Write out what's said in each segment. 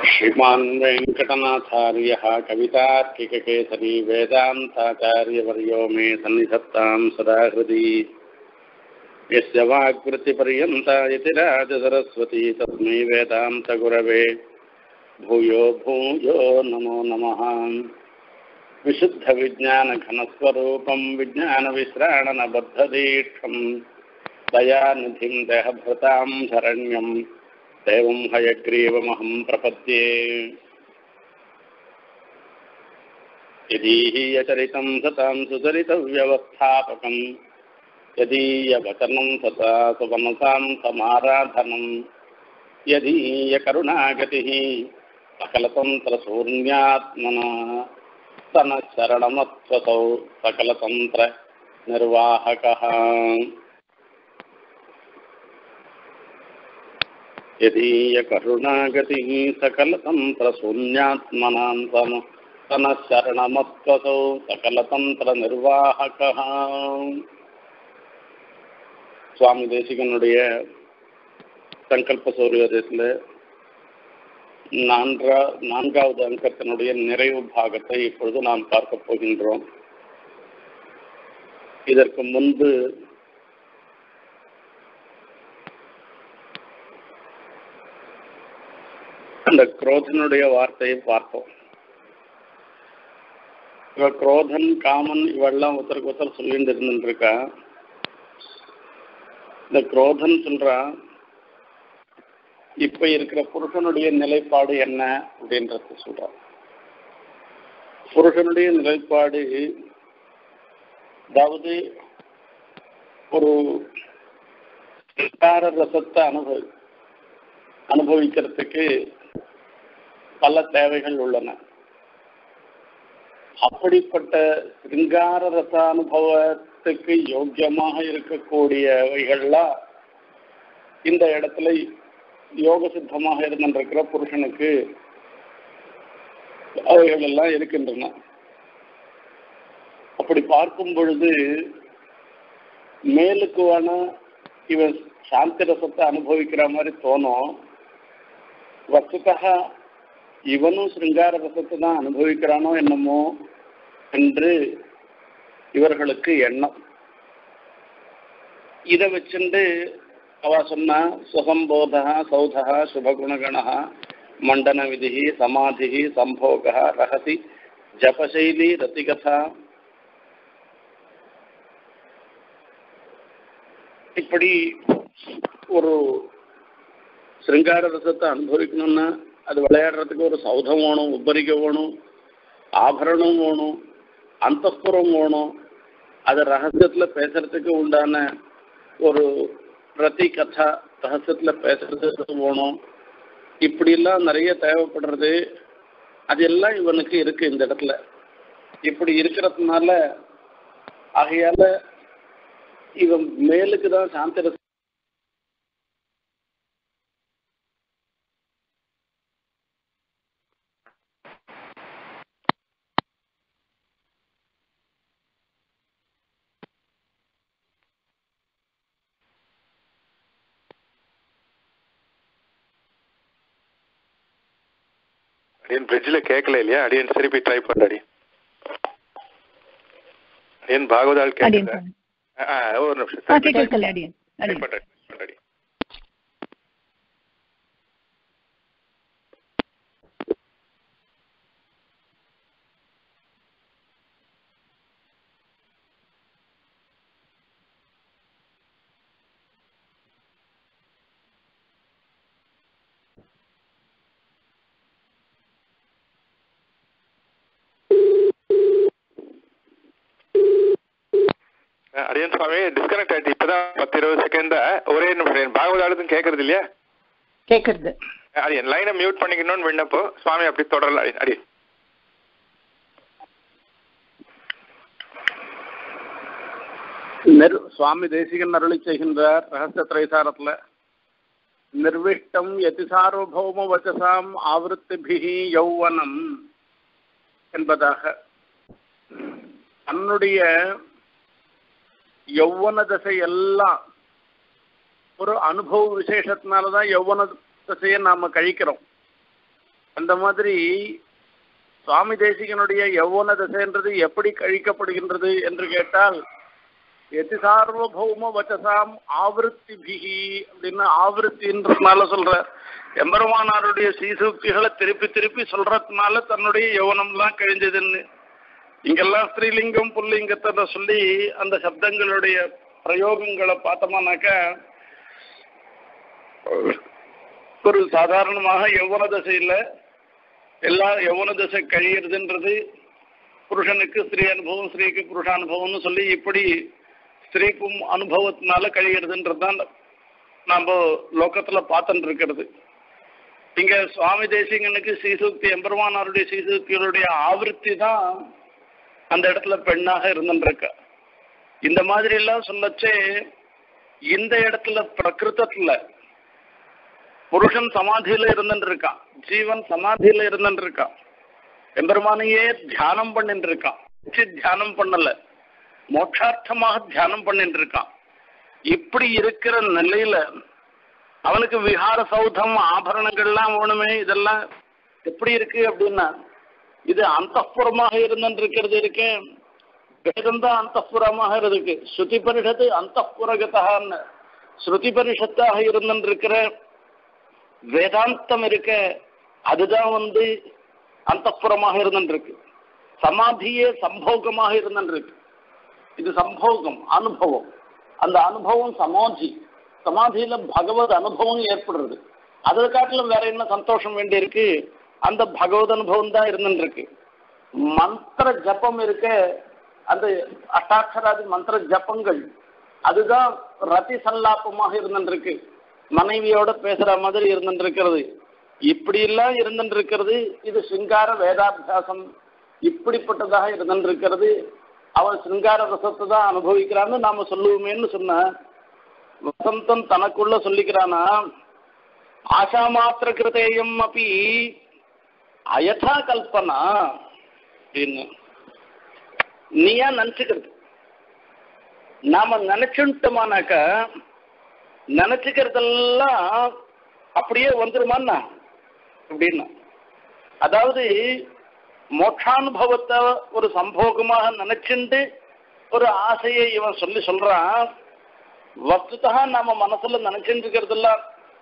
श्रीमान् वेङ्कटनाथार्यः कवितार्किककेसरी वेदान्ताचार्यवर्यो मे सन्निधत्तां सदा हृदि यस्य वाक्वृत्तिपर्यन्ता इति राजसरस्वती तस्मै वेदान्तगुरवे भूयो भूयो नमो नमः विशुद्धविज्ञानघनस्वरूपं विज्ञानविश्राणनबद्धदीक्षं दयानिधिं देहभृतां शरण्यं देवं हयग्रीवमहं प्रपद्ये यदीयचरितं सतां सुचरितव्यवस्थापकं यदीयवचनं सता सुवनसां समाराधनं यदीयकरुणागतिः सकलतन्त्रशून्यात्मना स्तनशरणमत्वसौ सकलतन्त्रनिर्वाहकः यदीयकरुणागतिः सकलतन्त्रशून्यात्मनां तन स्तनशरणमत्वसौ सकलतन्त्रनिर्वाहकः சுவாமி தேசிகனுடைய சங்கல்ப சூரியோதயத்தில் நான்கா நான்காவது அங்கத்தினுடைய நிறைவு பாகத்தை இப்பொழுது நாம் பார்க்க போகின்றோம் இதற்கு முன்பு அந்த குரோதனுடைய வார்த்தையை பார்த்தோம் இவ குரோதன் காமன் இவெல்லாம் ஒருத்தருக்கு ஒருத்தர் சொல்லிட்டு இருந்துருக்கா இந்த குரோதன் சொல்றா இப்ப இருக்கிற புருஷனுடைய நிலைப்பாடு என்ன அப்படின்றத சொல்றான் புருஷனுடைய நிலைப்பாடு அதாவது ஒரு சிங்கார ரசத்தை அனுபவி அனுபவிக்கிறதுக்கு பல தேவைகள் உள்ளன அப்படிப்பட்ட சிங்கார ரச அனுபவத்துக்கு யோக்கியமாக இருக்கக்கூடியவைகள்லாம் இந்த இடத்துல யோக சித்தமாக இருந்திருக்கிற புருஷனுக்கு அவைகள் எல்லாம் இருக்கின்றன அப்படி பார்க்கும் பொழுது மேலுக்கு வேணா இவன் சாந்தி ரசத்தை அனுபவிக்கிற மாதிரி தோணும் வசுக்காக இவனும் சிருங்கார ரசத்தை தான் அனுபவிக்கிறானோ என்னமோ என்று இவர்களுக்கு எண்ணம் இதை வச்சுண்டு அவ சொன்னா சுகம்போத சௌத சுபகுணகண மண்டன விதி சமாதி சம்போக ரகசி ஜபசைலி ரத்திகதா இப்படி ஒரு சிருங்கார ரசத்தை அனுபவிக்கணும்னா அது விளையாடுறதுக்கு ஒரு சௌதம் வேணும் உபரிக்க வேணும் ஆபரணம் வேணும் அந்தப்புறம் வேணும் அது ரகசியத்தில் பேசுறதுக்கு உண்டான ஒரு பிரதி கதா ரகசியத்தில் பேசுறதுக்கு வேணும் இப்படிலாம் நிறைய தேவைப்படுறது அது எல்லாம் இவனுக்கு இருக்கு இந்த இடத்துல இப்படி இருக்கிறதுனால ஆகையால இவன் மேலுக்கு தான் சாந்தி ரசம் அடியன் பிரிட்ஜில் கேட்கல இல்லையா அடியன் திருப்பி ட்ரை பண்ண அடி அடியன் பாகவதால் அடியன் கேட்கல சொல்லுங்க. ஆ, ஒரு நிமிஷம் ஆ, திருப்பி try கேட்கல அடியன் try அடியன் பண்றேன், பண்றேன் அடி. ஆ, அடியன் சுவாமி டிஸ்கனெக்ட் ஆயிட்டு இப்பதான் பத்து இருபது செகண்ட் ஒரே நிமிஷம் பாகவதாலும் கேட்கறது இல்லையா கேட்கறது அது என் லைனை மியூட் பண்ணிக்கணும்னு விண்ணப்போ சுவாமி அப்படி தொடரல அடி- அடி நிர் சுவாமி தேசிகன் அருளி செய்கின்றார் ரகசிய திரைசாரத்துல நிர்விஷ்டம் யதி சார்வபௌம வச்சசாம் ஆவருத்திபிகி யௌவனம் என்பதாக தன்னுடைய யௌவன தசை எல்லாம் ஒரு அனுபவ விசேஷத்தினால தான் யௌவன தசையை நாம கழிக்கிறோம் அந்த மாதிரி சுவாமி தேசிகனுடைய யௌவன தசைன்றது எப்படி கழிக்கப்படுகின்றது என்று கேட்டால் எதி சார்வபௌம வச்சசாம் ஆவருத்தி பிகி அப்படின்னு ஆவருத்தின்றதுனால சொல்ற எம்பெருமானாருடைய சீசூக்திகளை திருப்பி திருப்பி சொல்றதுனால தன்னுடைய யௌவனம்லாம் கழிஞ்சதுன்னு இங்கெல்லாம் ஸ்ரீலிங்கம் புல்லிங்கத்தை சொல்லி அந்த சப்தங்களுடைய பிரயோகங்களை பார்த்தோம்னாக்கா ஒரு சாதாரணமாக யௌவன தசையில் எல்லா யௌவன தசை கழியறதுன்றது புருஷனுக்கு ஸ்திரீ அனுபவம் ஸ்திரீக்கு புருஷ அனுபவம்னு சொல்லி இப்படி ஸ்திரீக்கும் அனுபவத்தினால கழியறதுன்றது தான் நம்ம லோக்கத்தில் பார்த்துட்டு இருக்கிறது இங்க சுவாமி தேசிகனுக்கு ஸ்ரீசூக்தி எம்பெருமானாருடைய ஸ்ரீசூக்திகளுடைய ஆவருத்தி தான் அந்த இடத்துல பெண்ணாக இருந்துருக்கா இந்த மாதிரி எல்லாம் சொல்லச்சே இந்த இடத்துல பிரகிருத்தத்துல புருஷன் சமாதியில இருந்துட்டு இருக்கான் ஜீவன் சமாதியில இருந்துட்டு இருக்கான் எம்பெருமானையே தியானம் பண்ணிட்டு இருக்கான் தியானம் பண்ணல மோட்சார்த்தமாக தியானம் பண்ணிட்டு இருக்கான் இப்படி இருக்கிற நிலையில அவனுக்கு விஹார சௌதம் ஆபரணங்கள்லாம் வேணுமே இதெல்லாம் எப்படி இருக்கு அப்படின்னா இது அந்தப்புறமாக இருந்துட்டு இருக்கிறது இருக்கே வேதம் தான் அந்தப்புறமாக இருக்கு ஸ்ருதி பரிஷத்து அந்தப்புறகத்தான்னு ஸ்ருதி பரிஷத்தாக இருந்துட்டு இருக்கிற வேதாந்தம் இருக்க அதுதான் வந்து அந்தப்புறமாக இருந்துருக்கு சமாதியே சம்போகமாக இருந்துருக்கு இது சம்போகம் அனுபவம் அந்த அனுபவம் சமாதி சமாதியில பகவத் அனுபவம் ஏற்படுறது அதை காட்டிலும் வேற என்ன சந்தோஷம் வேண்டி இருக்கு அந்த பகவத் அனுபவம் தான் இருந்துருக்கு மந்திர ஜபம் இருக்க அந்த அஷ்டாட்சராதி மந்திர ஜபங்கள் அதுதான் ரதி சல்லாபமாக இருந்துருக்கு மனைவியோட பேசுற மாதிரி இருந்துருக்கிறது இப்படி எல்லாம் இருந்துருக்கிறது இது சிங்கார வேதாபியாசம் இப்படிப்பட்டதாக இருந்துருக்கிறது அவன் சிங்கார ரசத்தை தான் அனுபவிக்கிறான்னு நாம சொல்லுவோமேன்னு சொன்ன வசந்தம் தனக்குள்ள சொல்லிக்கிறானா ஆஷா மாத்திர கிருதேயம் அப்படி அயதா கல்பனா அப்படின்னு நீயா நினைச்சுக்கிறது நாம நினைச்சுட்டோமானாக்க நினைச்சுக்கிறதெல்லாம் அப்படியே வந்துருமான்னா அப்படின்னா அதாவது மோட்சானுபவத்தை ஒரு சம்போகமாக நினைச்சுண்டு ஒரு ஆசையை இவன் சொல்லி சொல்றான் வஸ்துதா நாம மனசுல நினைச்சுட்டு இருக்கிறதெல்லாம்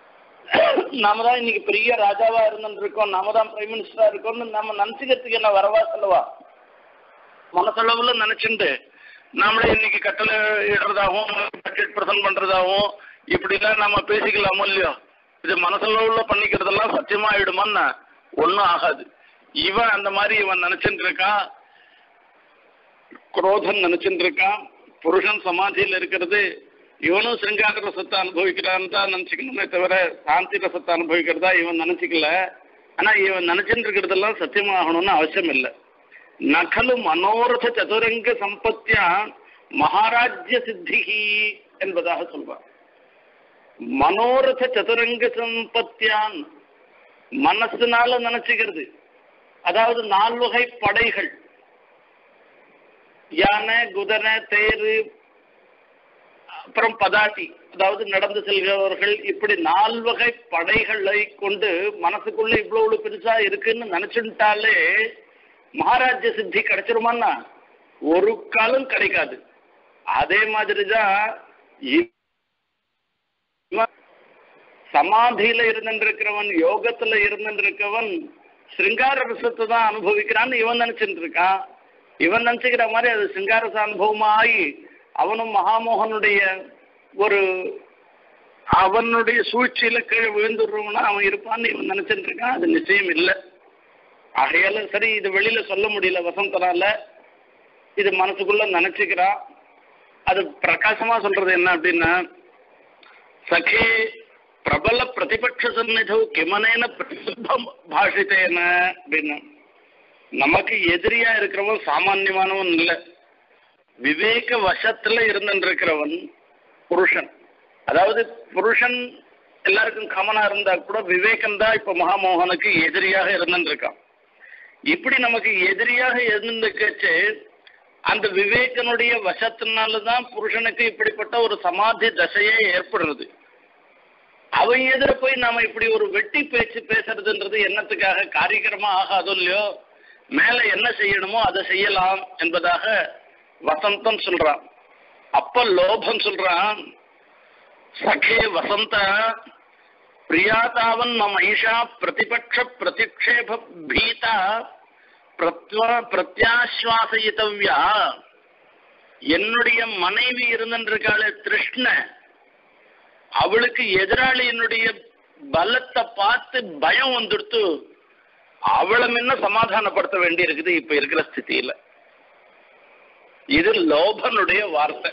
நாம தான் இன்னைக்கு பெரிய ராஜாவா இருந்துட்டு இருக்கோம் நாம தான் பிரைம் மினிஸ்டரா இருக்கோம்னு நம்ம நினைச்சுக்கிறதுக்கு என்ன வரவா செல்லவா மனசளவுல நினைச்சுண்டு நாமளே இன்னைக்கு கட்டளை இடுறதாகவும் பட்ஜெட் பிரசன்ட் பண்றதாகவும் இப்படிலாம் நம்ம பேசிக்கலாமோ இல்லையோ இது மனசளவுல பண்ணிக்கிறதெல்லாம் சத்தியமா ஆயிடுமான்னா ஒன்றும் ஆகாது இவன் அந்த மாதிரி இவன் நினைச்சுட்டு இருக்கான் குரோதன் நினைச்சுட்டு இருக்கான் புருஷன் சமாதியில் இருக்கிறது இவனும் சிருங்கார ரசத்தை அனுபவிக்கிறான்னு தான் நினைச்சுக்கணுமே தவிர சாந்தி ரசத்தை அனுபவிக்கிறதா இவன் நினைச்சுக்கல ஆனா இவன் நினைச்சுட்டு இருக்கிறதெல்லாம் சத்தியமாகணும்னு அவசியம் இல்லை நகலு மனோரத சதுரங்க சம்பத்தியா மகாராஜ்ய சித்திகி என்பதாக சொல்வார் மனோரத சதுரங்க சம்பத்தியான் மனசுனால நினைச்சுக்கிறது அதாவது நால்வகை படைகள் யானை குதிரை தேரு அப்புறம் பதாட்டி அதாவது நடந்து செல்கிறவர்கள் இப்படி நால்வகை படைகளை கொண்டு மனசுக்குள்ள இவ்வளவு பெருசா இருக்குன்னு நினைச்சுட்டாலே மகாராஜ்ய சித்தி கிடைச்சிருமான்னா ஒரு காலம் கிடைக்காது அதே மாதிரிதான் சமாதியில இருந்துருக்கிறவன் யோகத்துல இருந்துருக்கவன் சிருங்கார ரசத்தை தான் அனுபவிக்கிறான்னு இவன் நினைச்சிட்டு இருக்கான் இவன் நினைச்சுக்கிற மாதிரி அது சிங்காரச அனுபவமாகி அவனும் மகாமோகனுடைய ஒரு அவனுடைய சூழ்ச்சியில கீழே விழுந்துடுறவனா அவன் இருப்பான்னு இவன் நினைச்சிட்டு இருக்கான் அது நிச்சயம் இல்லை ஆகையால சரி இது வெளியில சொல்ல முடியல வசந்தனால இது மனசுக்குள்ள நினைச்சுக்கிறான் அது பிரகாசமா சொல்றது என்ன அப்படின்னா சகே பிரபல பிரதிபட்ச சந்நிதோ கிமனேன பிரசித்தம் பாஷித்தேன அப்படின்னு நமக்கு எதிரியா இருக்கிறவன் சாமான்யமானவன் இல்லை விவேக வசத்துல இருந்துருக்கிறவன் புருஷன் அதாவது புருஷன் எல்லாருக்கும் காமனா இருந்தா கூட விவேகம் தான் இப்ப மகாமோகனுக்கு எதிரியாக இருந்துருக்கான் இப்படி நமக்கு எதிரியாக இருந்துக்கச்சு அந்த விவேகனுடைய வசத்தினால தான் புருஷனுக்கு இப்படிப்பட்ட ஒரு சமாதி தசையே ஏற்படுறது அவன் எதிர போய் நாம இப்படி ஒரு வெட்டி பேச்சு பேசுறதுன்றது என்னத்துக்காக காரியக்கிரமா ஆகாதோ இல்லையோ மேல என்ன செய்யணுமோ அதை செய்யலாம் என்பதாக வசந்தம் சொல்றான் அப்ப லோபம் சொல்றான் சகே வசந்த பிரியாதாவன் மம ஐஷா பிரதிபக்ஷ பிரதிக்ஷேப பீதா பிரத்வ பிரத்யாஸ்வாசயித்தவ்யா என்னுடைய மனைவி இருந்திருக்காளே திருஷ்ண அவளுக்கு எதிராளியினுடைய பலத்தை பார்த்து பயம் வந்துடுத்து அவளை முன்ன சமாதானப்படுத்த வேண்டி இருக்குது இப்ப இருக்கிற ஸ்திதியில இது லோபனுடைய வார்த்தை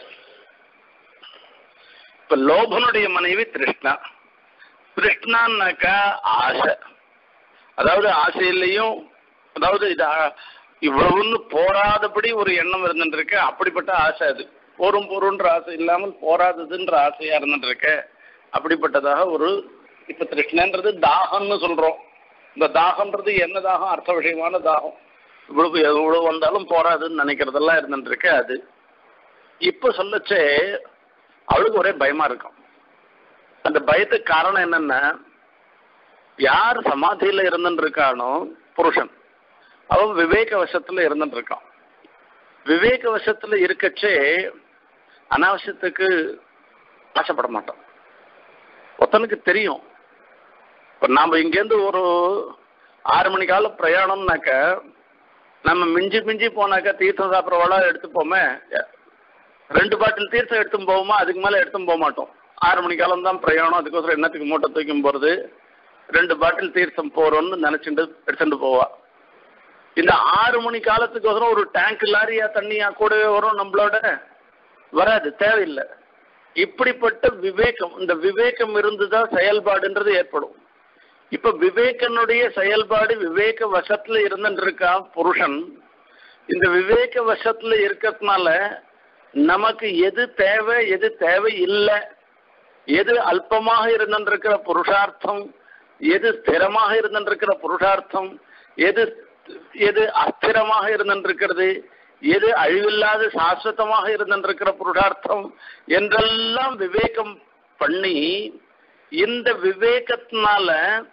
இப்ப லோபனுடைய மனைவி திருஷ்ணா திருஷ்ணான்னாக்கா ஆசை அதாவது ஆசையிலையும் அதாவது இது ஆ- இவ்வளவுன்னு போராதபடி ஒரு எண்ணம் இருந்துருக்கு அப்படிப்பட்ட ஆசை அது போரும் போருன்ற ஆசை இல்லாமல் போராததுன்ற ஆசையா இருந்துருக்கு அப்படிப்பட்டதாக ஒரு இப்ப திருஷ்ணன்றது தாகம்னு சொல்றோம் இந்த தாகம்ன்றது என்ன தாகம் அர்த்த விஷயமான தாகம் இவ்வளவு எவ்வளவு வந்தாலும் போராதுன்னு நினைக்கிறதெல்லாம் இருந்துருக்கு அது இப்ப சொல்லச்சே அவளுக்கு ஒரே பயமா இருக்கும் அந்த பயத்துக்கு காரணம் என்னன்னா யார் சமாதியில இருந்துட்டு இருக்கானோ புருஷன் அவன் விவேக வசத்துல இருந்துட்டு இருக்கான் விவேக வசத்துல இருக்கச்சே அனாவசியத்துக்கு ஆசைப்பட மாட்டான் ஒருத்தனுக்கு தெரியும் இப்போ நாம இங்கேருந்து ஒரு ஆறு மணி கால பிரயாணம்னாக்க நம்ம மிஞ்சி மிஞ்சி போனாக்கா தீர்த்தம் சாப்பிட்றவளா எடுத்துப்போமே ரெண்டு பாட்டில் தீர்த்தம் எடுத்துன்னு போவோமா அதுக்கு மேலே எடுத்துன்னு போக மாட்டோம் ஆறு மணி காலம் தான் பிரயாணம் அதுக்கோசரம் என்னத்துக்கு மூட்டை தூக்கும் போகிறது ரெண்டு பாட்டில் தீர்த்தம் போகிறோம்னு நினச்சிட்டு எடுத்துட்டு போவா இந்த ஆறு மணி காலத்துக்கோசரம் ஒரு டேங்க் லாரியா தண்ணியா கூடவே வரும் நம்மளோட வராது தேவையில்லை இப்படிப்பட்ட விவேகம் இந்த விவேகம் இருந்துதான் செயல்பாடுன்றது ஏற்படும் இப்ப விவேகனுடைய செயல்பாடு விவேக வசத்துல இருந்துட்டு இருக்கான் புருஷன் இந்த விவேக வசத்துல இருக்கிறதுனால நமக்கு எது தேவை எது தேவை இல்லை எது அல்பமாக இருந்திருக்கிற புருஷார்த்தம் எது ஸ்திரமாக இருந்திருக்கிற புருஷார்த்தம் எது எது அஸ்திரமாக இருந்திருக்கிறது எது அழிவில்லாத சாஸ்வதமாக இருந்திருக்கிற புருஷார்த்தம் என்றெல்லாம் விவேகம் பண்ணி இந்த விவேகத்தினால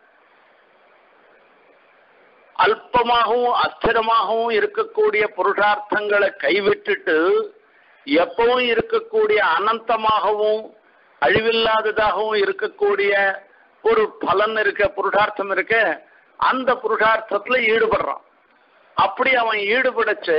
அல்பமாகவும் அஸ்திரமாகவும் இருக்கக்கூடிய புருஷார்த்தங்களை கைவிட்டுட்டு எப்பவும் இருக்கக்கூடிய அனந்தமாகவும் அழிவில்லாததாகவும் இருக்கக்கூடிய ஒரு பலன் இருக்க புருஷார்த்தம் இருக்க அந்த புருஷார்த்தத்துல ஈடுபடுறான் அப்படி அவன் ஈடுபடச்சு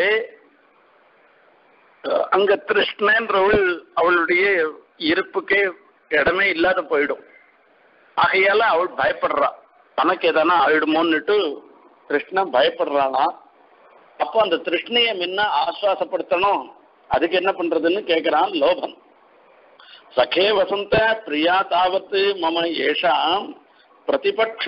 அஹ், அங்க திருஷ்ணன்றவள் அவளுடைய இருப்புக்கே இடமே இல்லாத போயிடும் ஆகையால அவள் பயப்படுறா தனக்கு எதனா ஆயிடுமோன்னுட்டு கிருஷ்ணன் பயப்படுறானா அப்போ அந்த திருஷ்ணையை முன்ன ஆஸ்வாசப்படுத்தணும் அதுக்கு என்ன பண்றதுன்னு கேட்கிறான் லோபன் சகே வசந்த பிரியா தாவத்து மம ஏஷாம் பிரதிபட்ச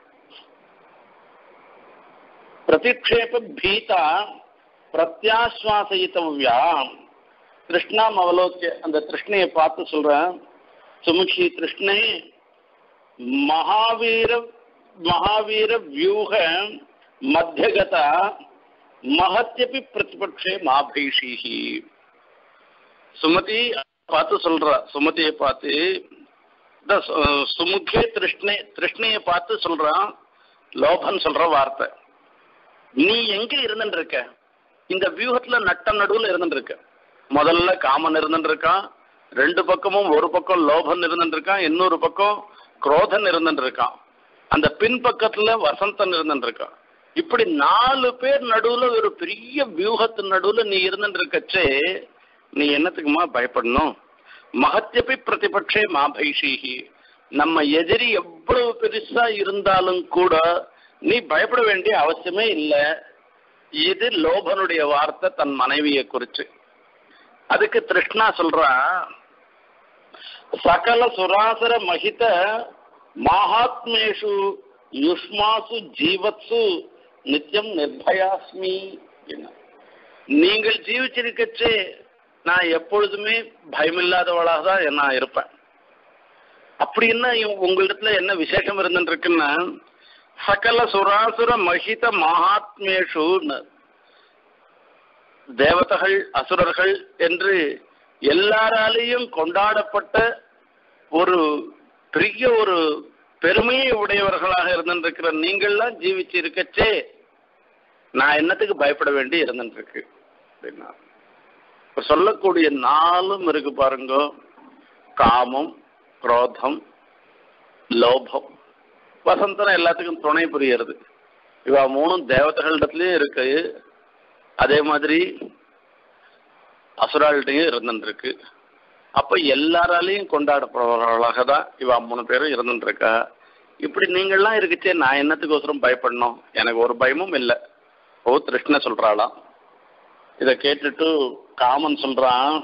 பிரதிக்ஷேப பீதா பிரத்யாஸ்வாசயித்தவ்யாம் கிருஷ்ணாம் அவலோக்கிய அந்த கிருஷ்ணையை பார்த்து சொல்றேன் சுமுகி கிருஷ்ணே மகாவீர மகாவீர வியூக மத்தியகத மகத்யபி பிரதிபட்சே மாபைஷீஹி சுமதி பார்த்து சொல்றா சுமதியை பார்த்து இந்த சு- சுமுகே திருஷ்ணை திருஷ்ணையை பார்த்து சொல்றான் லோபன் சொல்ற வார்த்தை நீ எங்க இருந்துட்டு இருக்க இந்த வியூகத்துல நட்ட நடுவுல இருந்துட்டு இருக்க முதல்ல காமன் இருந்துட்டு இருக்கான் ரெண்டு பக்கமும் ஒரு பக்கம் லோபன் இருந்துட்டு இருக்கான் இன்னொரு பக்கம் குரோதன் இருந்துட்டு இருக்கான் அந்த பின்பக்கத்துல வசந்தன் இருந்துட்டு இருக்கான் இப்படி நாலு பேர் நடுவுல ஒரு பெரிய வியூகத்து நடுவுல நீ இருந்துட்டு இருக்கச்சே நீ என்னத்துக்குமா பயப்படணும் மகத்தியபி பிரதிபட்சே மாபைஷீகி நம்ம எதிரி எவ்வளவு பெருசா இருந்தாலும் கூட நீ பயப்பட வேண்டிய அவசியமே இல்லை இது லோபனுடைய வார்த்தை தன் மனைவியை குறிச்சு அதுக்கு திருஷ்ணா சொல்றா சகல சுராசர மகித மகாத்மேஷு யுஷ்மாசு ஜீவத்சு நித்தியம் நிர்பயாஸ்மி என்ன நீங்கள் ஜீவிச்சிருக்கச்சே நான் எப்பொழுதுமே பயமில்லாதவளாக தான் நான் இருப்பேன் அப்படி என்ன இவ- உங்களிடத்துல என்ன விசேஷம் இருந்துட்டு இருக்குன்னா சகல சுராசுர மகித மகாத்மேஷு தேவதைகள் அசுரர்கள் என்று எல்லாராலேயும் கொண்டாடப்பட்ட ஒரு பெரிய ஒரு பெருமையை உடையவர்களாக இருந்திருக்கிற நீங்கள்லாம் ஜீவிச்சு இருக்கச்சே நான் என்னத்துக்கு பயப்பட வேண்டி இருந்துருக்கு அப்படின்னா இப்ப சொல்லக்கூடிய நாலும் இருக்கு பாருங்க காமம் குரோதம் லோபம் வசந்தம் எல்லாத்துக்கும் துணை புரியறது இவ மூணும் தேவதைகளிடத்துலயும் இருக்கு அதே மாதிரி அசுராள்கிட்டையும் இருந்துருக்கு அப்ப எல்லாராலையும் கொண்டாடப்படுறவர்களாக தான் இவ மூணு பேரும் இருந்துருக்கா இப்படி நீங்கள்லாம் இருக்குச்சே நான் என்னத்துக்கோசரம் பயப்படணும் எனக்கு ஒரு பயமும் இல்லை ஓ கிருஷ்ண சொல்றாளாம் இதை கேட்டுட்டு காமன் சொல்றான்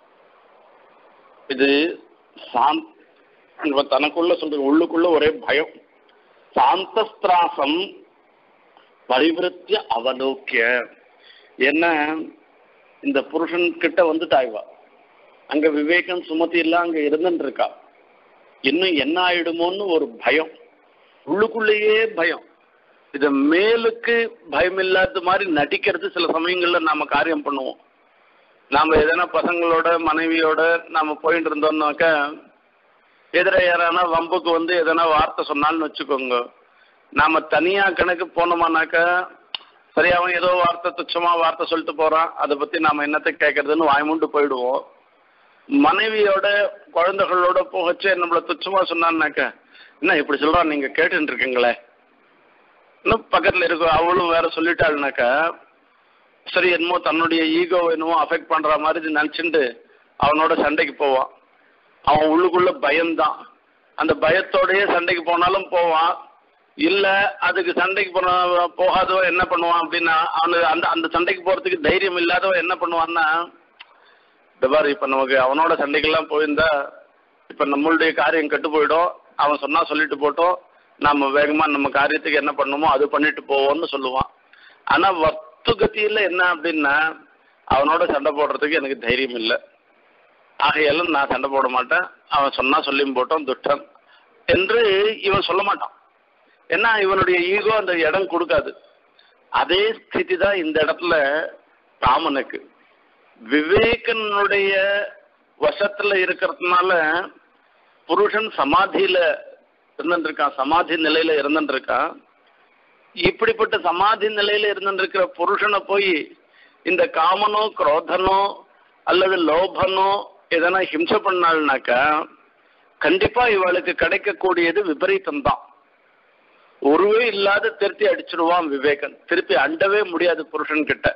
இது சாந்த் இவ தனக்குள்ள சொல்ற உள்ளுக்குள்ள ஒரே பயம் சாந்தஸ்திராசம் பரிவிருத்திய அவலோக்கிய என்ன இந்த புருஷன் கிட்ட வந்துட்டா இவ அங்க விவேகம் சுமதி எல்லாம் அங்க இருந்துட்டு இருக்கா இன்னும் என்ன ஆயிடுமோன்னு ஒரு பயம் உள்ளுக்குள்ளேயே பயம் இத மேலுக்கு பயம் இல்லாத மாதிரி நடிக்கிறது சில சமயங்கள்ல நாம காரியம் பண்ணுவோம் நாம எதனா பசங்களோட மனைவியோட நாம போயிட்டு இருந்தோம்னாக்க எதிர யாரானா வம்புக்கு வந்து எதனா வார்த்தை சொன்னாலும் வச்சுக்கோங்க நாம தனியா கணக்கு போனோமானாக்க சரி அவன் ஏதோ வார்த்தை துச்சமா வார்த்தை சொல்லிட்டு போறான் அதை பத்தி நாம என்னத்தை கேட்கறதுன்னு வாய்மூண்டு போயிடுவோம் மனைவியோட குழந்தைகளோட போகச்சு நம்மள துச்சமா சொன்னான்னாக்க என்ன இப்படி சொல்றான் நீங்க கேட்டுட்டு இருக்கீங்களே இன்னும் பக்கத்துல இருக்க அவளும் வேற சொல்லிட்டாள்னாக்கா சரி என்னமோ தன்னுடைய ஈகோ என்னமோ அஃபெக்ட் பண்ற மாதிரி நினைச்சுட்டு அவனோட சண்டைக்கு போவான் அவன் உள்ளுக்குள்ள பயம்தான் அந்த பயத்தோடயே சண்டைக்கு போனாலும் போவான் இல்ல அதுக்கு சண்டைக்கு போன போகாதவன் என்ன பண்ணுவான் அப்படின்னா அவனுக்கு அந்த அந்த சண்டைக்கு போறதுக்கு தைரியம் இல்லாதவன் என்ன பண்ணுவான்னா இந்த பாரு இப்ப நமக்கு அவனோட சண்டைக்கெல்லாம் போயிருந்தா இப்ப நம்மளுடைய காரியம் கெட்டு போயிடும் அவன் சொன்னா சொல்லிட்டு போட்டோம் நாம வேகமா நம்ம காரியத்துக்கு என்ன பண்ணுமோ அது பண்ணிட்டு போவோம்னு சொல்லுவான் ஆனா வஸ்து கத்தியில என்ன அப்படின்னா அவனோட சண்டை போடுறதுக்கு எனக்கு தைரியம் இல்லை ஆகையாலும் நான் சண்டை போட மாட்டேன் அவன் சொன்னா சொல்லியும் போட்டோம் துஷ்டன் என்று இவன் சொல்ல மாட்டான் ஏன்னா இவனுடைய ஈகோ அந்த இடம் கொடுக்காது அதே ஸ்திதி தான் இந்த இடத்துல ராமனுக்கு விவேகனுடைய வசத்துல இருக்கிறதுனால புருஷன் சமாதியில இருந்துருக்கான் சமாதி நிலையில இருந்துருக்கான் இப்படிப்பட்ட சமாதி நிலையில இருந்துருக்கிற புருஷனை போய் இந்த காமனோ குரோதனோ அல்லது லோபனோ எதனா ஹிம்சை பண்ணாள்னாக்கா கண்டிப்பா இவளுக்கு கிடைக்கக்கூடியது விபரீதம் தான் ஒருவே இல்லாத திருத்தி அடிச்சிடுவான் விவேகன் திருப்பி அண்டவே முடியாது புருஷன் கிட்ட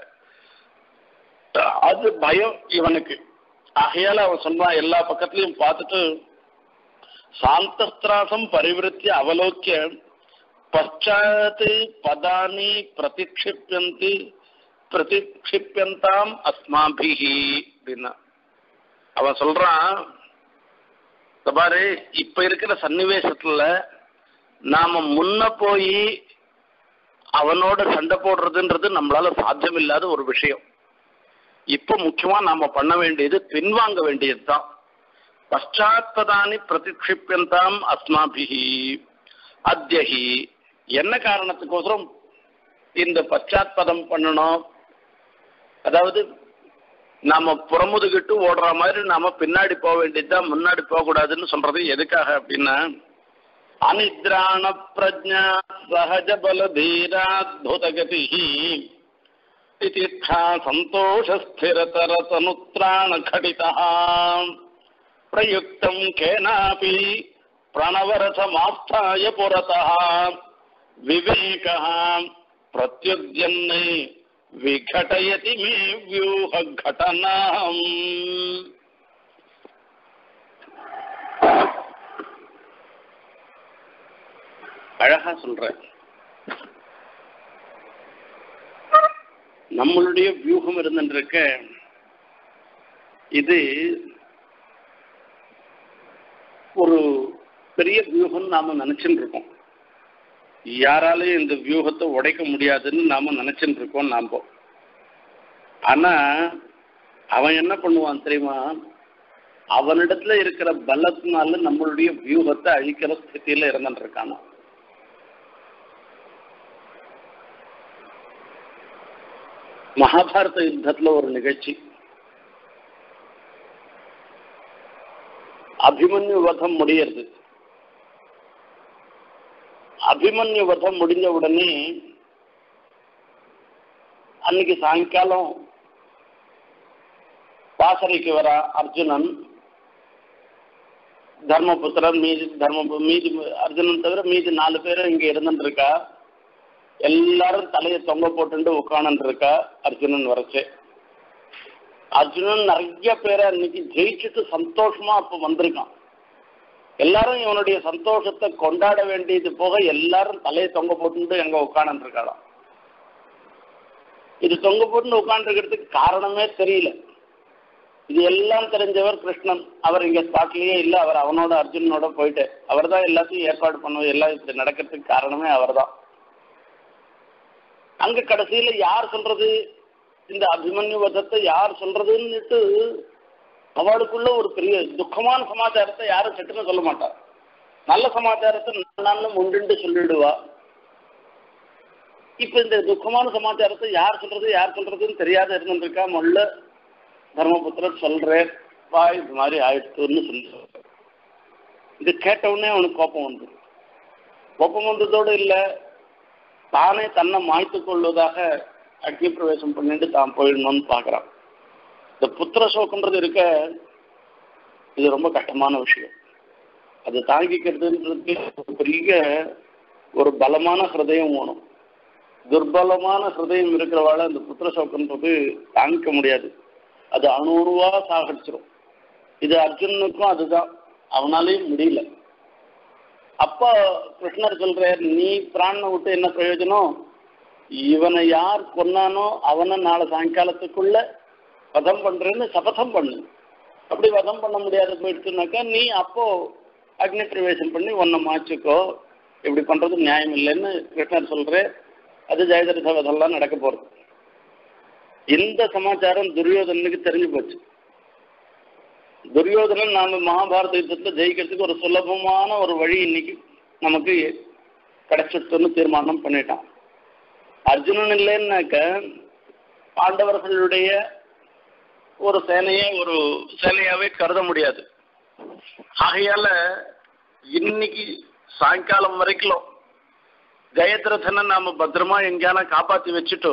அது பயம் இவனுக்கு ஆகையால அவன் சொன்னான் எல்லா பக்கத்துலயும் பார்த்துட்டு சாந்தஸ்திராசம் பரிவிருத்திய அவலோக்கிய பశ్చాத் பதானி பிரதிக்ஷிப்பியந்தி பிரதிக்ஷிப்பியந்தாம் அஸ்மாபிஹி அப்படின்னா அவன் சொல்றான் இந்த பாரு இப்ப இருக்கிற சன்னிவேசத்துல நாம முன்ன போய் அவனோட சண்டை போடுறதுன்றது நம்மளால சாத்தியம் இல்லாத ஒரு விஷயம் இப்ப முக்கியமா நாம பண்ண வேண்டியது பின்வாங்க வேண்டியதுதான் பశ్చాத்பதானி பிரதிக்ஷிப்பியந்தாம் அஸ்மாபிஹி அத்தியஹி என்ன காரணத்துக்கோசரம் இந்த பశ్చాத்பதம் பண்ணணும் அதாவது நாம புறமுதுகிட்டு ஓடுற மாதிரி நாம பின்னாடி போக வேண்டியதுதான் முன்னாடி போக கூடாதுன்னு சொல்றது எதுக்காக அப்படின்னா அனித்ராண பிரஜா சகஜ பல தீராத்புதகதி திதிர்த்தா சந்தோஷ ஸ்திரதர தனுத்ராண கடிதா பிரயுக்தம் கேனாபி பிரணவரசமாஸ்தாய புரதः விவேகः பிரத்யுத்யன்னை விகடயதி மே வியூக கடனாம் அழகா சொல்றேன் நம்மளுடைய வியூகம் இருந்துருக்க இது ஒரு பெரிய வியூகம் நாம நினைச்சுட்டு இருக்கோம் யாராலையும் இந்த வியூகத்தை உடைக்க முடியாதுன்னு நாம நினைச்சுட்டு இருக்கோம் நாம ஆனா அவன் என்ன பண்ணுவான் தெரியுமா அவனிடத்துல இருக்கிற பலத்தினால நம்மளுடைய வியூகத்தை அழிக்கிற ஸ்திதியில இருந்துட்டு இருக்கானா மகாபாரத யுத்தத்துல ஒரு நிகழ்ச்சி அபிமன்யு வதம் முடியறது அபிமன்யு வதம் முடிஞ்ச உடனே அன்னைக்கு சாயங்காலம் பாசறைக்கு வர அர்ஜுனன் தர்மபுத்திரன் மீதி தர்ம மீதி அர்ஜுனன் தவிர மீதி நாலு பேரும் இங்க இருந்துட்டு இருக்கா எல்லாரும் தலையை தொங்க போட்டுட்டு உட்காந்துட்டு இருக்கா அர்ஜுனன் வரைச்சு அர்ஜுனன் நிறைய பேரை அன்னைக்கு ஜெயிச்சுட்டு சந்தோஷமா அப்ப வந்திருக்கான் எல்லாரும் இவனுடைய சந்தோஷத்தை கொண்டாட வேண்டியது போக எல்லாரும் தலையை தொங்க போட்டுட்டு எங்க உட்காந்துட்டு இருக்காளாம் இது தொங்க போட்டு உட்காந்துருக்கிறதுக்கு காரணமே தெரியல இது எல்லாம் தெரிஞ்சவர் கிருஷ்ணன் அவர் இங்க ஸ்பாட்லயே இல்ல அவர் அவனோட அர்ஜுனனோட போயிட்டு அவர் தான் எல்லாத்தையும் ஏற்பாடு பண்ணுவோம் எல்லாம் இப்படி நடக்கிறதுக்கு காரணமே அவர்தான் அங்க கடைசியில யார் சொல்றது இந்த அபிமன்யு வதத்தை யார் சொல்றதுன்னுட்டு அவளுக்குள்ள ஒரு பெரிய துக்கமான சமாச்சாரத்தை யாரும் சட்டுன்னு சொல்ல மாட்டா நல்ல சமாச்சாரத்தை நான் உண்டுண்டு சொல்லிடுவா இப்ப இந்த துக்கமான சமாச்சாரத்தை யார் சொல்றது யார் சொல்றதுன்னு தெரியாத இருந்துருக்கா மொல்ல தர்மபுத்திரர் சொல்றேன் வா இது மாதிரி ஆயிடுத்துன்னு சொல்லி சொல்றேன் இது கேட்ட உடனே அவனுக்கு கோபம் வந்து கோபம் வந்ததோடு இல்லை தானே தன்னை மாய்த்து கொள்வதாக அக்னி பிரவேசம் பண்ணிட்டு தான் போயிடணும்னு பார்க்குறான் இந்த புத்திர சோகன்றது இருக்க இது ரொம்ப கஷ்டமான விஷயம் அது தாங்கிக்கிறதுன்றது ஒரு பெரிய ஒரு பலமான ஹிருதயம் வேணும் துர்பலமான ஹிருதயம் இருக்கிறவாழ அந்த புத்திர சோகன்றது தாங்கிக்க முடியாது அது அணு அணுவா சாகடிச்சிடும் இது அர்ஜுனனுக்கும் அதுதான் அவனாலையும் முடியல அப்பா கிருஷ்ணர் சொல்றார் நீ பிராணனை விட்டு என்ன பிரயோஜனம் இவனை யார் கொன்னானோ அவனை நாளை சாயங்காலத்துக்குள்ள வதம் பண்றேன்னு சபதம் பண்ணு அப்படி வதம் பண்ண முடியாத போயிடுச்சுனாக்கா நீ அப்போ அக்னி பிரவேசம் பண்ணி உன்னை மாச்சுக்கோ இப்படி பண்றது நியாயம் இல்லைன்னு கிருஷ்ணர் சொல்ற அது ஜெயதரச வதம்லாம் நடக்க போறது இந்த சமாச்சாரம் துரியோதனனுக்கு தெரிஞ்சு போச்சு துரியோதனன் நாம மகாபாரத யுத்தத்தை ஜெயிக்கிறதுக்கு ஒரு சுலபமான ஒரு வழி இன்னைக்கு நமக்கு கிடைச்சிட்டுன்னு தீர்மானம் பண்ணிட்டான் அர்ஜுனன் இல்லைன்னாக்க பாண்டவர்களுடைய ஒரு சேனையை ஒரு சேனையாவே கருத முடியாது ஆகையால இன்னைக்கு சாயங்காலம் வரைக்கும் ஜெயத்ரதனை நாம பத்திரமா எங்கேயான காப்பாத்தி வச்சுட்டு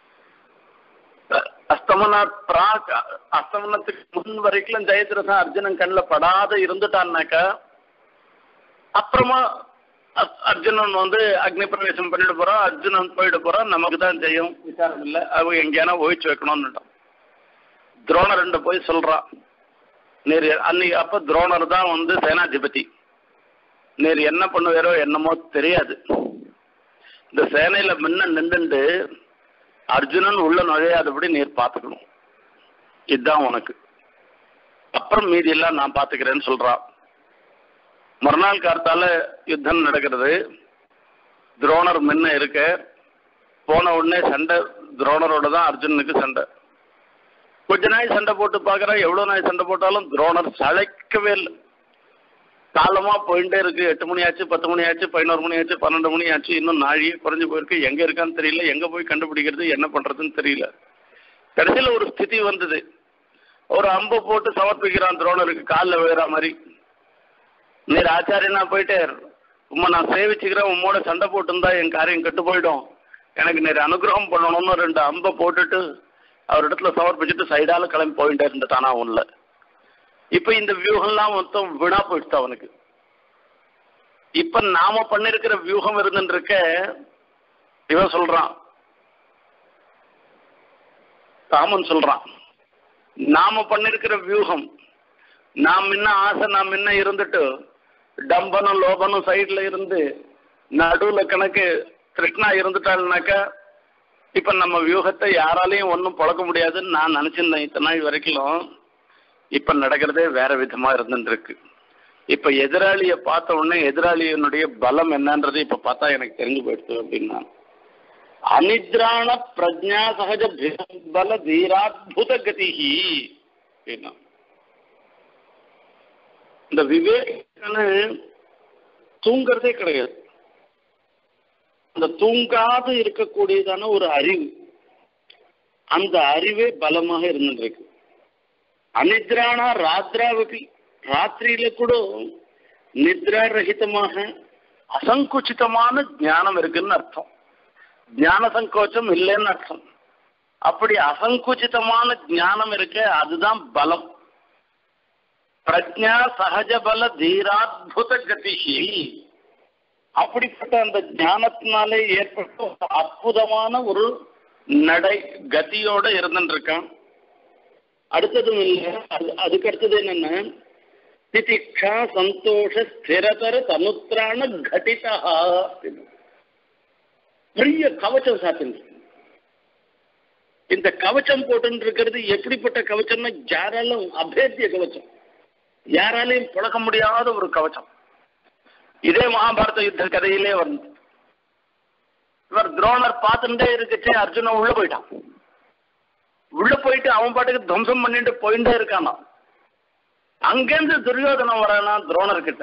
அஸ்தமனா பிராக் அஸ்தமனத்துக்கு முன் வரைக்கும் ஜெயத்ரதன் அர்ஜுனன் கண்ணில் படாத இருந்துட்டான்னாக்கா அப்புறமா அர்ஜுனன் வந்து அக்னி பிரவேசம் பண்ணிட்டு போறான் அர்ஜுனன் போயிட்டு போறான் நமக்கு தான் ஜெயம் விசாரம் இல்லை அவங்க எங்கேயானா ஓய்ச்சு வைக்கணும்னுட்டான் துரோணர் போய் சொல்றான் நேர் அன்னைக்கு அப்ப துரோணர் தான் வந்து சேனாதிபதி நேர் என்ன பண்ணுவாரோ என்னமோ தெரியாது இந்த சேனையில முன்ன நின்றுண்டு அர்ஜுனன் உள்ள நுழையாதபடி நீர் பார்த்துக்கணும் இதுதான் உனக்கு அப்புறம் மீதி எல்லாம் நான் பார்த்துக்கிறேன்னு சொல்றான் மறுநாள் கார்த்தால யுத்தம் நடக்கிறது துரோணர் முன்ன இருக்க போன உடனே சண்டை துரோணரோட தான் அர்ஜுனனுக்கு சண்டை கொஞ்ச நாய் சண்டை போட்டு பார்க்குறேன் எவ்வளோ நாய் சண்டை போட்டாலும் துரோணர் சளைக்கவே இல்லை காலமா போயிட்டே இருக்கு எட்டு மணி ஆச்சு பத்து மணி ஆச்சு பதினோரு மணி ஆச்சு பன்னெண்டு மணி ஆச்சு இன்னும் நாழியே குறைஞ்சு போயிருக்கு எங்க இருக்கான்னு தெரியல எங்க போய் கண்டுபிடிக்கிறது என்ன பண்றதுன்னு தெரியல கடைசியில் ஒரு ஸ்திதி வந்தது ஒரு அம்பை போட்டு சமர்ப்பிக்கிறான் துரோணருக்கு காலில் விழுற மாதிரி நீர் ஆச்சாரியனா போயிட்டே உம்மை நான் சேவிச்சுக்கிறேன் உம்மோட சண்டை போட்டுருந்தா என் காரியம் கெட்டு போயிடும் எனக்கு நீர் அனுகிரகம் பண்ணணும்னு ரெண்டு அம்பை போட்டுட்டு அவர் இடத்துல சமர்ப்பிச்சுட்டு சைடால கிளம்பி போயிட்டே இருந்துட்டானா உள்ள இப்ப இந்த வியூகம்லாம் மொத்தம் வீணா போயிடுச்சு அவனுக்கு இப்ப நாம பண்ணிருக்கிற வியூகம் இருந்துட்டு இருக்க இவன் சொல்றான் ராமன் சொல்றான் நாம பண்ணிருக்கிற வியூகம் நாம் முன்ன ஆசை நாம் முன்ன இருந்துட்டு டம்பனும் லோபனும் சைடுல இருந்து நடுவுல கணக்கு கிருஷ்ணா இருந்துட்டாள்னாக்கா இப்ப நம்ம வியூகத்தை யாராலையும் ஒன்றும் பழக்க முடியாதுன்னு நான் நினைச்சிருந்தேன் இத்தனை நாள் வரைக்கும் இப்ப நடக்கிறதே வேற விதமா இருந்துட்டு இருக்கு இப்ப எதிராளியை பார்த்த உடனே எதிராளியினுடைய பலம் என்னன்றது இப்ப பார்த்தா எனக்கு தெரிஞ்சு போயிடுச்சு அப்படின்னா அனித்ராண பிரஜா சகஜ பல தீராத்புத கதிஹி அப்படின்னா இந்த விவேகன்னு தூங்குறதே கிடையாது அந்த தூங்காது இருக்கக்கூடியதான ஒரு அறிவு அந்த அறிவே பலமாக இருந்துருக்கு அனித்ரானா ராத்ராவபி ராத்திரியில கூட நித்ரா ரஹிதமாக அசங்குச்சிதமான ஞானம் இருக்குன்னு அர்த்தம் ஞான சங்கோச்சம் இல்லைன்னு அர்த்தம் அப்படி அசங்குச்சிதமான ஞானம் இருக்க அதுதான் பலம் பிரஜா சகஜ பல தீராத்புத கதிஷி அப்படிப்பட்ட அந்த ஞானத்தினாலே ஏற்பட்ட ஒரு அற்புதமான ஒரு நடை கதியோட இருந்துருக்கான் அடுத்ததும் இல்லை அது அதுக்கு அடுத்தது என்னன்னா திதிக்ஷா சந்தோஷ ஸ்திரதர தனுத்திரான கடிதா அப்படின்னு. பெரிய கவச்சம் சாத்தின்னு இந்த கவச்சம் போட்டுன்னு இருக்கிறது எப்படிப்பட்ட கவச்சம்னா யாராலும் அபேத்திய கவச்சம் யாராலையும் புழக்க முடியாத ஒரு கவச்சம் இதே மகாபாரத யுத்த கதையிலே வந்து இவர் துரோணர் பார்த்துட்டே இருக்குச்சே அர்ஜுனன் உள்ள போயிட்டான் உள்ள போயிட்டு அவன் பாட்டுக்கு துவம்சம் பண்ணிட்டு போயிட்டே இருக்கானா அங்கேருந்து துரியோதனம் வரானா துரோணர் கிட்ட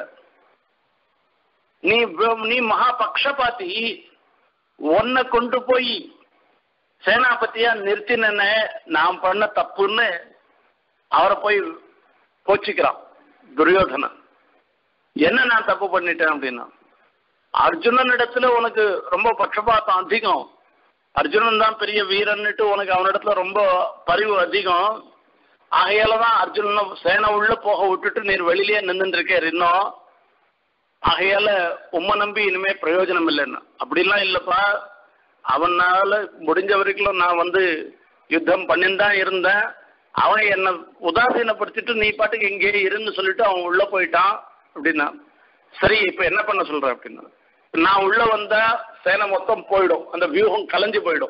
நீ வ- நீ மகா பக்ஷபாத்தி உன்னை கொண்டு போய் சேனாபதியா நிறுத்தின நான் பண்ண தப்புன்னு அவரை போய் கோச்சிக்கிறான் துரியோதனன் என்ன நான் தப்பு பண்ணிட்டேன் அப்படின்னா அர்ஜுனன் இடத்துல உனக்கு ரொம்ப பட்சபாத்தம் அதிகம் அர்ஜுனன் தான் பெரிய வீரன்னுட்டு உனக்கு அவனிடத்துல ரொம்ப பரிவு அதிகம் ஆகையால தான் அர்ஜுனனை சேனை உள்ள போக விட்டுட்டு நீர் வெளியிலேயே நின்றுட்டு இருக்கார் இன்னும் ஆகையால உம்மை நம்பி இனிமே பிரயோஜனம் இல்லைன்னு அப்படிலாம் இல்லப்பா அவனால முடிஞ்ச வரைக்கும் நான் வந்து யுத்தம் பண்ணின்னு தான் இருந்தேன் அவன் என்னை உதாசீனப்படுத்திட்டு நீ பாட்டுக்கு இங்கேயே இருன்னு சொல்லிட்டு அவன் உள்ள போயிட்டான் அப்படின்னா சரி இப்ப என்ன பண்ண சொல்ற அப்படின்னா நான் உள்ள வந்தா சேனை மொத்தம் போயிடும் அந்த வியூகம் கலைஞ்சு போயிடும்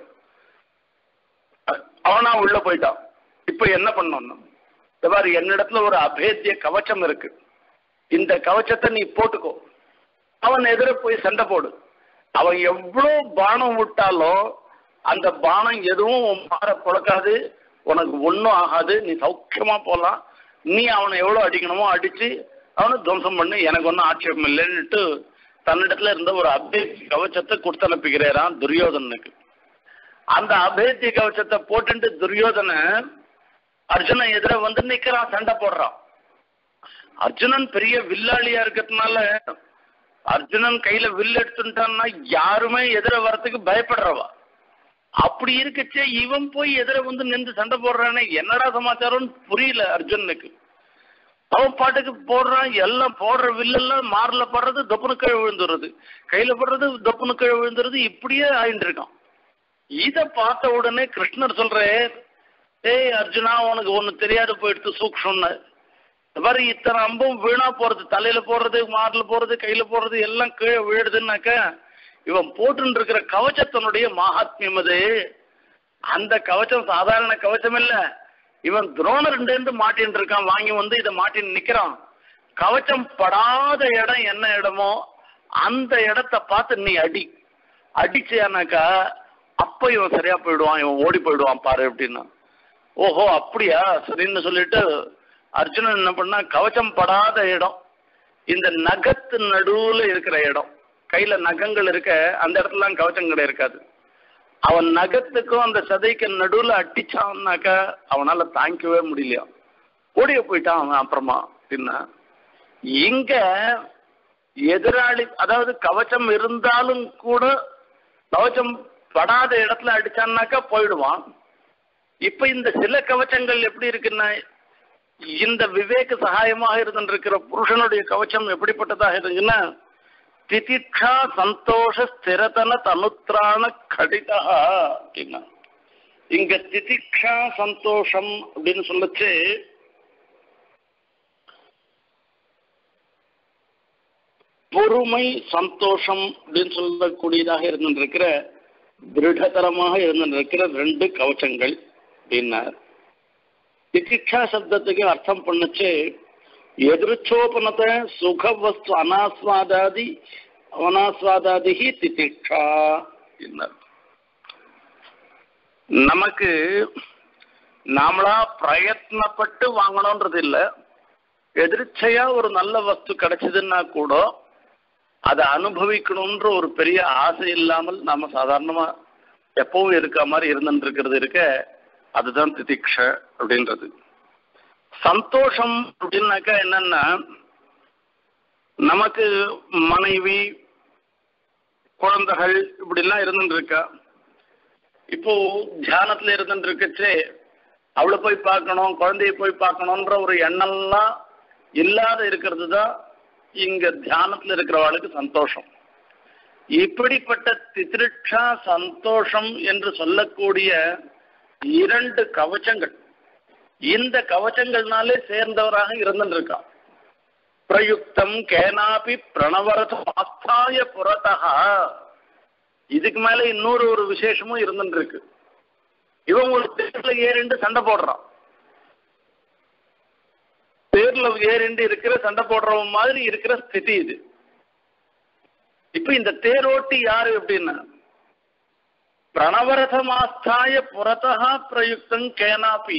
அ- அவனா உள்ள போயிட்டான் இப்ப என்ன பண்ணணும் இந்த மாதிரி என்னிடத்துல ஒரு அபேத்திய கவச்சம் இருக்கு இந்த கவச்சத்தை நீ போட்டுக்கோ அவன் எதிர போய் சண்டை போடு அவன் எவ்வளவு பானம் விட்டாலும் அந்த பானம் எதுவும் உன் மாற புழக்காது உனக்கு ஒன்றும் ஆகாது நீ சௌக்கியமா போலாம் நீ அவனை எவ்வளவு அடிக்கணுமோ அடிச்சு அவனை துவம்சம் பண்ணு எனக்கு ஒன்றும் ஆட்சேபம் இல்லைன்னுட்டு தன்னிடத்துல இருந்த ஒரு அபேத்திய கவச்சத்தை கொடுத்து அனுப்புகிறாராம் துரியோதனனுக்கு அந்த அபேத்திய கவச்சத்தை போட்டுட்டு துரியோதனன் அர்ஜுனன் எதிர வந்து நிக்கிறான் சண்டை போடுறான் அர்ஜுனன் பெரிய வில்லாளியா இருக்கிறதுனால அர்ஜுனன் கையில வில் எடுத்துட்டான்னா யாருமே எதிர வரத்துக்கு பயப்படுறவா அப்படி இருக்கச்சே இவன் போய் எதிர வந்து நின்று சண்டை போடுறானே என்னடா சமாச்சாரம்னு புரியல அர்ஜுனனுக்கு அவன் பாட்டுக்கு போடுறான் எல்லாம் போடுற வில்லெல்லாம் மார்ல படுறது தொப்புனு கீழே விழுந்துடுறது கையில படுறது தொப்புனு கீழே விழுந்துடுறது இப்படியே ஆயிட்டு இருக்கான் இத பார்த்த உடனே கிருஷ்ணர் சொல்றே ஏய் அர்ஜுனா உனக்கு ஒண்ணு தெரியாது போயிடுத்து சூக்ஷம்னு இந்த மாதிரி இத்தனை அம்பும் வீணா போறது தலையில போடுறது மார்ல போறது கையில போடுறது எல்லாம் கீழே விழுதுன்னாக்க இவன் போட்டுன்னு இருக்கிற கவச்சத்தினுடைய மகாத்மியம் அது அந்த கவச்சம் சாதாரண கவச்சம் இல்ல இவன் துரோணர்கிட்ட இருந்து மாட்டின்னு இருக்கான் வாங்கி வந்து இதை மாட்டின்னு நிக்கிறான் கவச்சம் படாத இடம் என்ன இடமோ அந்த இடத்த பார்த்து நீ அடி அடிச்சியானாக்கா அப்ப இவன் சரியா போயிடுவான் இவன் ஓடி போயிடுவான் பாரு அப்படின்னா ஓஹோ அப்படியா சரின்னு சொல்லிட்டு அர்ஜுனன் என்ன பண்ணா கவச்சம் படாத இடம் இந்த நகத்து நடுவுல இருக்கிற இடம் கையில நகங்கள் இருக்க அந்த இடத்துலலாம் கவச்சம் கிடையாது இருக்காது அவன் நகத்துக்கும் அந்த சதைக்கு நடுவுல அட்டிச்சான்னாக்கா அவனால தாங்கிக்கவே முடியலையா ஓடிய போயிட்டான் அவன் அப்புறமா பின்ன இங்க எதிராளி அதாவது கவச்சம் இருந்தாலும் கூட கவச்சம் படாத இடத்துல அடிச்சான்னாக்கா போயிடுவான் இப்ப இந்த சில கவச்சங்கள் எப்படி இருக்குன்னா இந்த விவேக சகாயமாக இருந்திருக்கிற புருஷனுடைய கவச்சம் எப்படிப்பட்டதாக இருக்குன்னா திதிக்ஷா சந்தோஷ ஸ்திரதன தனுத்ராண கடிதா அப்படின்னா இங்க திதிக்ஷா சந்தோஷம் அப்படின்னு சொல்லச்சு பொறுமை சந்தோஷம் அப்படின்னு சொல்லக்கூடியதாக இருந்திருக்கிற திருடதரமாக இருந்திருக்கிற ரெண்டு கவச்சங்கள் அப்படின்னார் திதிக்ஷா சப்தத்துக்கு அர்த்தம் பண்ணுச்சு எதிர்ச்சோபனத சுகவஸ்து அனாஸ்வாதாதி அனாஸ்வாதாதி திதிக்ஷா அப்படின்னார் நமக்கு நாமளா பிரயத்னப்பட்டு வாங்கணுன்றது இல்லை எதிர்ச்சையா ஒரு நல்ல வஸ்து கிடைச்சதுன்னா கூட அதை அனுபவிக்கணுன்ற ஒரு பெரிய ஆசை இல்லாமல் நாம சாதாரணமா எப்பவும் இருக்க மாதிரி இருந்துட்டு இருக்கிறது இருக்க அதுதான் திதிக்ஷ அப்படின்றது சந்தோஷம் அப்படின்னாக்கா என்னன்னா நமக்கு மனைவி குழந்தைகள் இப்படிலாம் இருந்துட்டு இருக்கா இப்போ தியானத்துல இருந்துட்டு இருக்கச்சே அவளை போய் பார்க்கணும் குழந்தைய போய் பார்க்கணுன்ற ஒரு எண்ணம்லாம் இல்லாத இருக்கிறது தான் இங்க தியானத்துல இருக்கிறவளுக்கு சந்தோஷம் இப்படிப்பட்ட திதிருட்சா சந்தோஷம் என்று சொல்லக்கூடிய இரண்டு கவச்சங்கள் இந்த கவச்சங்கள்னாலே சேர்ந்தவராக இருந்துட்டு இருக்கான் பிரயுக்தம் கேனாபி பிரணவரதம் ஆஸ்தாய புறத்தகா இதுக்கு மேல இன்னொரு ஒரு விசேஷமும் இருந்துட்டு இருக்கு இவன் ஒரு தேர்ல ஏறிண்டு சண்டை போடுறான் தேர்ல ஏறிண்டு இருக்கிற சண்டை போடுறவன் மாதிரி இருக்கிற ஸ்திதி இது இப்ப இந்த தேரோட்டி யாரு அப்படின்னா பிரணவரதமாஸ்தாய புறத்தகா பிரயுக்தம் கேனாபி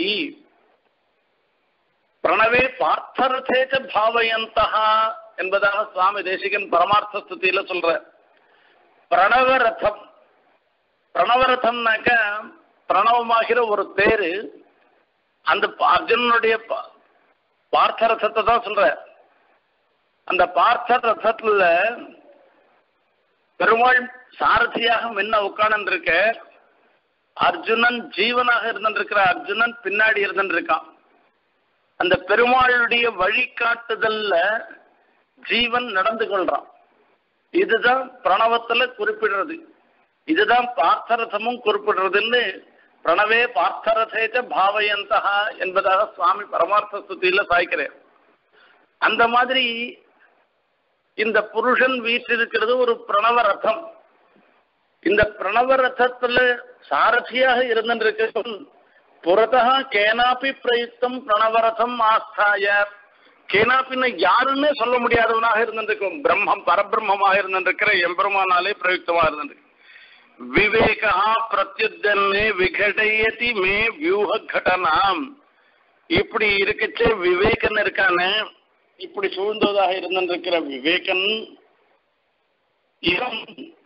பிரணவே பார்த்தரதேச்ச பாவயந்தகா என்பதாக சுவாமி தேசிகன் பரமார்த்த ஸ்துதியில சொல்ற பிரணவரதம் பிரணவரதம்னாக்க பிரணவமாகிற ஒரு தேரு அந்த அர்ஜுனனுடைய பார்த்த ரதத்தை தான் சொல்ற அந்த பார்த்த ரதத்துல பெருமாள் சாரதியாக முன்ன உட்கார்ந்து இருக்க அர்ஜுனன் ஜீவனாக இருந்திருக்கிற அர்ஜுனன் பின்னாடி இருந்திருக்கான் அந்த பெருமாளுடைய வழிகாட்டுதல்ல ஜீவன் நடந்து கொள்றான் இதுதான் பிரணவத்துல குறிப்பிடுறது இதுதான் பார்த்தரசமும் குறிப்பிடுறதுன்னு பிரணவே பார்த்தரசேச்ச பாவயந்தகா என்பதாக சுவாமி பரமார்த்த ஸ்துதியில சாய்க்கிறேன் அந்த மாதிரி இந்த புருஷன் வீற்றிருக்கிறது ஒரு பிரணவ ரதம் இந்த பிரணவ ரதத்துல சாரதியாக இருந்திருக்க புறத்தா கேனாப்பி பிரயுக்தம் பிரணவரதம் ஆஸ்தாய கேனாப்பின்னு யாருன்னே சொல்ல முடியாதவனாக இருந்திருக்கும் பிரம்மம் பரபிரம்மமாக இருந்திருக்கிற எம்பெருமானாலே பிரயுக்தமா இருந்திருக்கு விவேகா பிரத்யுத்தன்னே விகடயதி மே வியூக கடனாம் இப்படி இருக்கச்சே விவேகன் இருக்கானே இப்படி சூழ்ந்ததாக இருந்திருக்கிற விவேகன் இவன்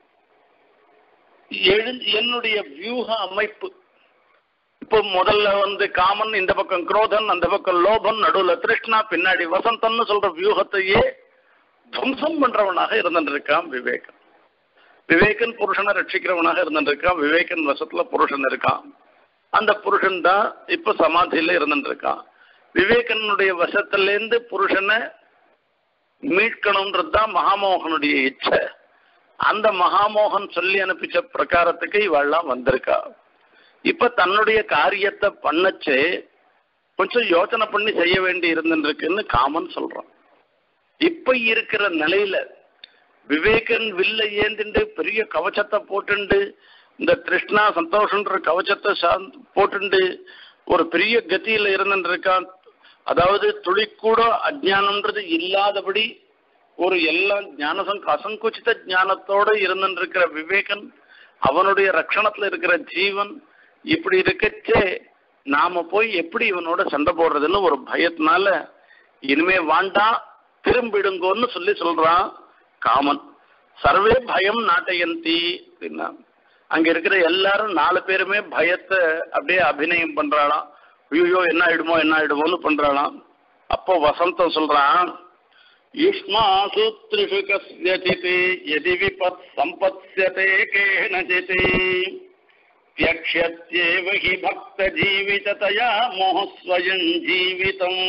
எழு- என்னுடைய வியூக அமைப்பு இப்போ முதல்ல வந்து காமன் இந்த பக்கம் குரோதன் அந்த பக்கம் லோபன் நடுவுல கிருஷ்ணா பின்னாடி வசந்தன்னு சொல்ற வியூகத்தையே துவம்சம் பண்றவனாக இருந்திருக்கான் விவேகன் விவேகன் புருஷனை ரட்சிக்கிறவனாக இருந்திருக்கான் விவேகன் வசத்துல புருஷன் இருக்கான் அந்த புருஷன் தான் இப்ப சமாதியில இருந்துருக்கான் விவேகனுடைய வசத்திலேருந்து புருஷனை மீட்கணும்ன்றது தான் மகாமோகனுடைய இச்சை அந்த மகாமோகன் சொல்லி அனுப்பிச்ச பிரகாரத்துக்கு இவெல்லாம் வந்திருக்கா இப்ப தன்னுடைய காரியத்தை பண்ணச்சு கொஞ்சம் யோசனை பண்ணி செய்ய வேண்டி இருந்துருக்குன்னு காமன் சொல்றான் இப்ப இருக்கிற நிலையில விவேகன் வில்ல ஏந்திண்டு பெரிய கவச்சத்தை போட்டுண்டு இந்த கிருஷ்ணா சந்தோஷன்ற கவச்சத்தை சார்ந்து போட்டுண்டு ஒரு பெரிய கதியில இருந்துருக்கான் அதாவது துளிக்கூட அஜ்ஞானம்ன்றது இல்லாதபடி ஒரு எல்லாம் ஞானசங் அசங்குச்சித ஞானத்தோட இருந்துருக்கிற விவேகன் அவனுடைய ரட்சணத்துல இருக்கிற ஜீவன் இப்படி இருக்கச்சே நாம போய் எப்படி இவனோட சண்டை போடுறதுன்னு ஒரு பயத்தினால இனிமே வாண்டாம் திரும்பிடுங்கோன்னு சொல்லி சொல்றான் காமன் சர்வே பயம் நாட்டயந்தி அப்படின்னா அங்க இருக்கிற எல்லாரும் நாலு பேருமே பயத்தை அப்படியே அபிநயம் பண்றாளாம் ஐயோ என்ன ஆயிடுமோ என்ன ஆயிடுமோன்னு பண்றாளாம் அப்போ வசந்தம் சொல்றான் யுஷ்மாசு த்ரிஷு கஸ்யசித் யதி விபத் சம்பத்ஸ்யதே கேனசித் त्यक्ष्यत्येव हि भक्तजीविततया मोहस्वयं जीवितम्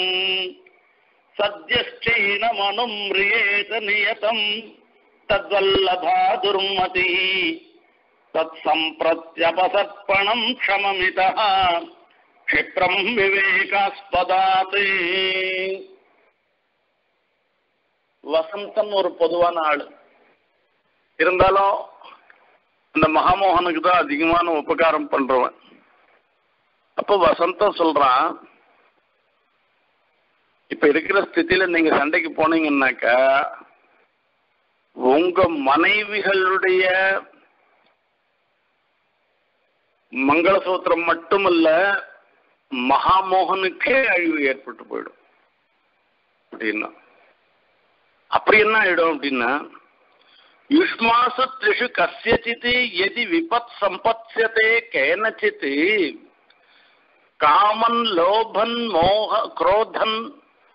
सद्यश्चैनमनुम्रियेत नियतम् तद्वल्लभा दुर्मतिः तत्सम्प्रत्यपसर्पणम् क्षममितः क्षिप्रम् विवेकास्पदात् வசந்தம் ஒரு பொதுவான ஆளு இருந்தாலும் இந்த மகாமோகனுக்கு தான் அதிகமான உபகாரம் பண்றவன் அப்போ வசந்தம் சொல்றான் இப்ப இருக்கிற ஸ்திதியில நீங்க சண்டைக்கு போனீங்கன்னாக்கா உங்க மனைவிகளுடைய மங்களசூத்திரம் மட்டுமல்ல மகாமோகனுக்கே அழிவு ஏற்பட்டு போயிடும் அப்படின்னா அப்படி என்ன ஆயிடும் அப்படின்னா யுஷ்மாசு த்ரிஷு கசியச்சித் எதி விபத் சம்பத்யதே கேனச்சித் காமன் லோபன் மோக குரோதன்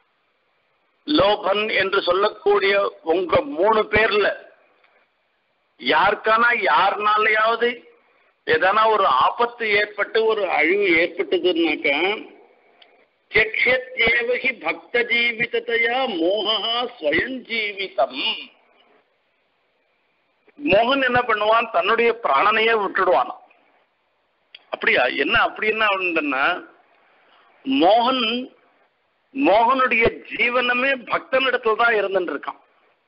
லோபன் என்று சொல்லக்கூடிய உங்க மூணு பேர்ல யாருக்கானா யாருனாலையாவது எதனா ஒரு ஆபத்து ஏற்பட்டு ஒரு அழிவு ஏற்பட்டதுன்னாக்க தியக்ஷத்யேவகி பக்த ஜீவிதத்தையா மோகா ஸ்வயம் ஜீவிதம் மோகன் என்ன பண்ணுவான் தன்னுடைய பிராணனையே விட்டுடுவான் அப்படியா என்ன அப்படி என்ன உண்டுன்னா மோகன் மோகனுடைய ஜீவனமே பக்தனிடத்துல தான் இருந்துட்டு இருக்கான்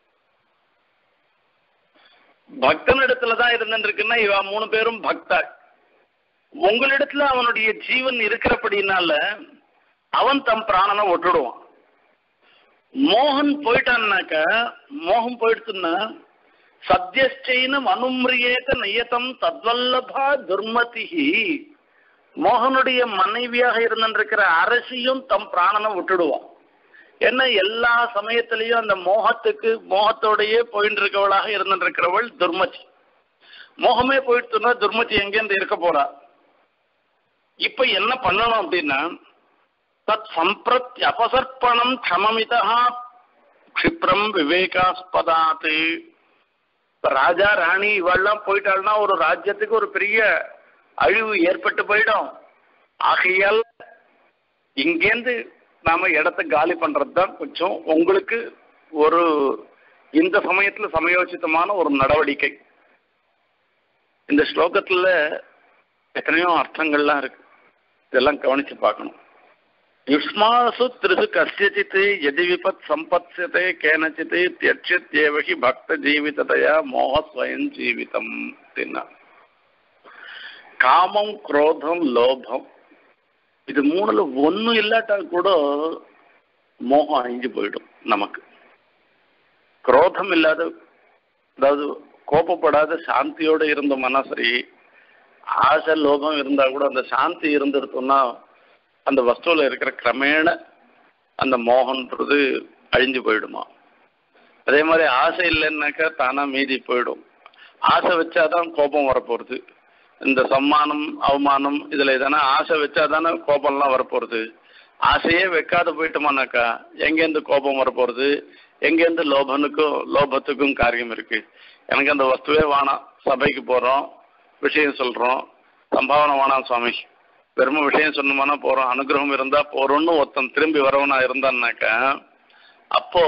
பக்தனிடத்துல தான் இருந்துட்டு இருக்குன்னா இவ மூணு பேரும் பக்தா உங்களிடத்துல அவனுடைய ஜீவன் இருக்கிறபடினால அவன் தம் பிராணனை விட்டுடுவான் மோகன் போயிட்டான்னாக்க மோகம் போயிடுச்சுன்னா சத்தியஸ்டைனம் அனுமிரியேத நியதம் தத்வல்லபா துர்மதிஹி மோகனுடைய மனைவியாக இருந்திருக்கிற அரசியும் தம் பிராணனை விட்டுடுவான் ஏன்னா எல்லா சமயத்திலையும் அந்த மோகத்துக்கு மோகத்தோடையே போயிட்டு இருக்கவளாக இருந்திருக்கிறவள் துர்மதி மோகமே போயிட்டுனா துர்மதி எங்கேருந்து இருக்க போறா இப்ப என்ன பண்ணணும் அப்படின்னா தத் சம்பிரத் அபசர்ப்பணம் க்ஷமமிதா க்ஷிப்ரம் விவேகாஸ்பதாத்து இப்ப ராஜா ராணி இவெல்லாம் போயிட்டாள்னா ஒரு ராஜ்யத்துக்கு ஒரு பெரிய அழிவு ஏற்பட்டு போயிடும் ஆகையால் இங்கேருந்து நாம இடத்த காலி பண்றது தான் கொஞ்சம் உங்களுக்கு ஒரு இந்த சமயத்துல சமயோசிதமான ஒரு நடவடிக்கை இந்த ஸ்லோகத்துல எத்தனையோ அர்த்தங்கள்லாம் இருக்கு இதெல்லாம் கவனிச்சு பார்க்கணும் யுஷ்மாசு திருசு கசியச்சித் எதி விபத் சம்பத்யதே கேனச்சித் தியட்சித்யேவகி பக்த ஜீவிததையா மோக ஸ்வயம் ஜீவிதம் அப்படின்னா காமம் குரோதம் லோபம் இது மூணுல ஒன்றும் இல்லாட்டா கூட மோகம் அழிஞ்சு போயிடும் நமக்கு குரோதம் இல்லாத அதாவது கோபப்படாத சாந்தியோட இருந்தோம்னா சரி ஆசை லோபம் இருந்தா கூட அந்த சாந்தி இருந்துருத்தோம்னா அந்த வஸ்துவில் இருக்கிற கிரமேண அந்த மோகன்றது அழிஞ்சு போயிடுமா அதே மாதிரி ஆசை இல்லைன்னாக்கா தானா மீதி போயிடும் ஆசை வச்சாதான் கோபம் வரப்போறது இந்த சம்மானம் அவமானம் இதுல எதனா ஆசை வச்சாதானே கோபம்லாம் வரப்போறது ஆசையே வைக்காத போயிட்டோமானாக்கா எங்கேருந்து கோபம் வரப்போறது எங்கேருந்து லோபனுக்கும் லோபத்துக்கும் காரியம் இருக்கு எனக்கு அந்த வஸ்துவே வேணாம் சபைக்கு போறோம் விஷயம் சொல்றோம் சம்பாவனை வேணாம் சுவாமி வெறும விஷயம் சொன்னோம்னா போறோம் அனுகிரகம் இருந்தா போறோம்னு ஒருத்தன் திரும்பி வரவனா இருந்தான்னாக்கா அப்போ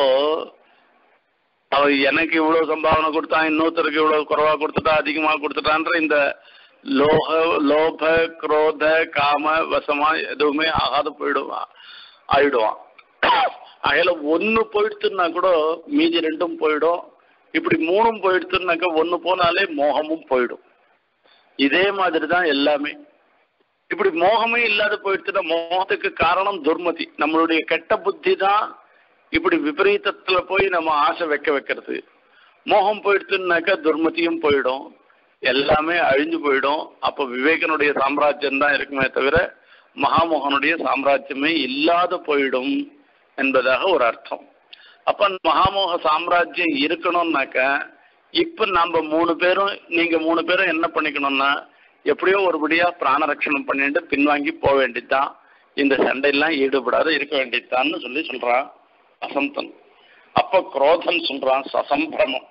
அவ எனக்கு இவ்வளவு சம்பாவனை கொடுத்தான் இன்னொருத்தருக்கு இவ்வளவு குறைவா கொடுத்துட்டா அதிகமா கொடுத்துட்டான்ற இந்த லோக லோப குரோத காம வசமா எதுவுமே ஆகாத போயிடுவான் ஆயிடுவான் அதில் ஒன்று போயிடுச்சுன்னா கூட மீதி ரெண்டும் போயிடும் இப்படி மூணும் போயிடுச்சுன்னாக்கா ஒன்று போனாலே மோகமும் போயிடும் இதே மாதிரி தான் எல்லாமே இப்படி மோகமே இல்லாத போயிடுச்சுன்னா மோகத்துக்கு காரணம் துர்மதி நம்மளுடைய கெட்ட புத்தி தான் இப்படி விபரீதத்துல போய் நம்ம ஆசை வைக்க வைக்கிறது மோகம் போயிடுச்சுன்னாக்கா துர்மதியும் போயிடும் எல்லாமே அழிஞ்சு போயிடும் அப்போ விவேகனுடைய சாம்ராஜ்யம் தான் இருக்குமே தவிர மகாமோகனுடைய சாம்ராஜ்யமே இல்லாத போயிடும் என்பதாக ஒரு அர்த்தம் அப்ப மகாமோக சாம்ராஜ்யம் இருக்கணும்னாக்கா இப்ப நம்ம மூணு பேரும் நீங்க மூணு பேரும் என்ன பண்ணிக்கணும்னா எப்படியோ ஒருபடியா பிராண ரட்சணம் பண்ணிட்டு பின்வாங்கி போக வேண்டியதுதான் இந்த சண்டையெல்லாம் ஈடுபடாத இருக்க வேண்டியதுதான்னு சொல்லி சொல்றான் அசந்தன் அப்ப குரோதன் சொல்றான் சசம்பிரமம்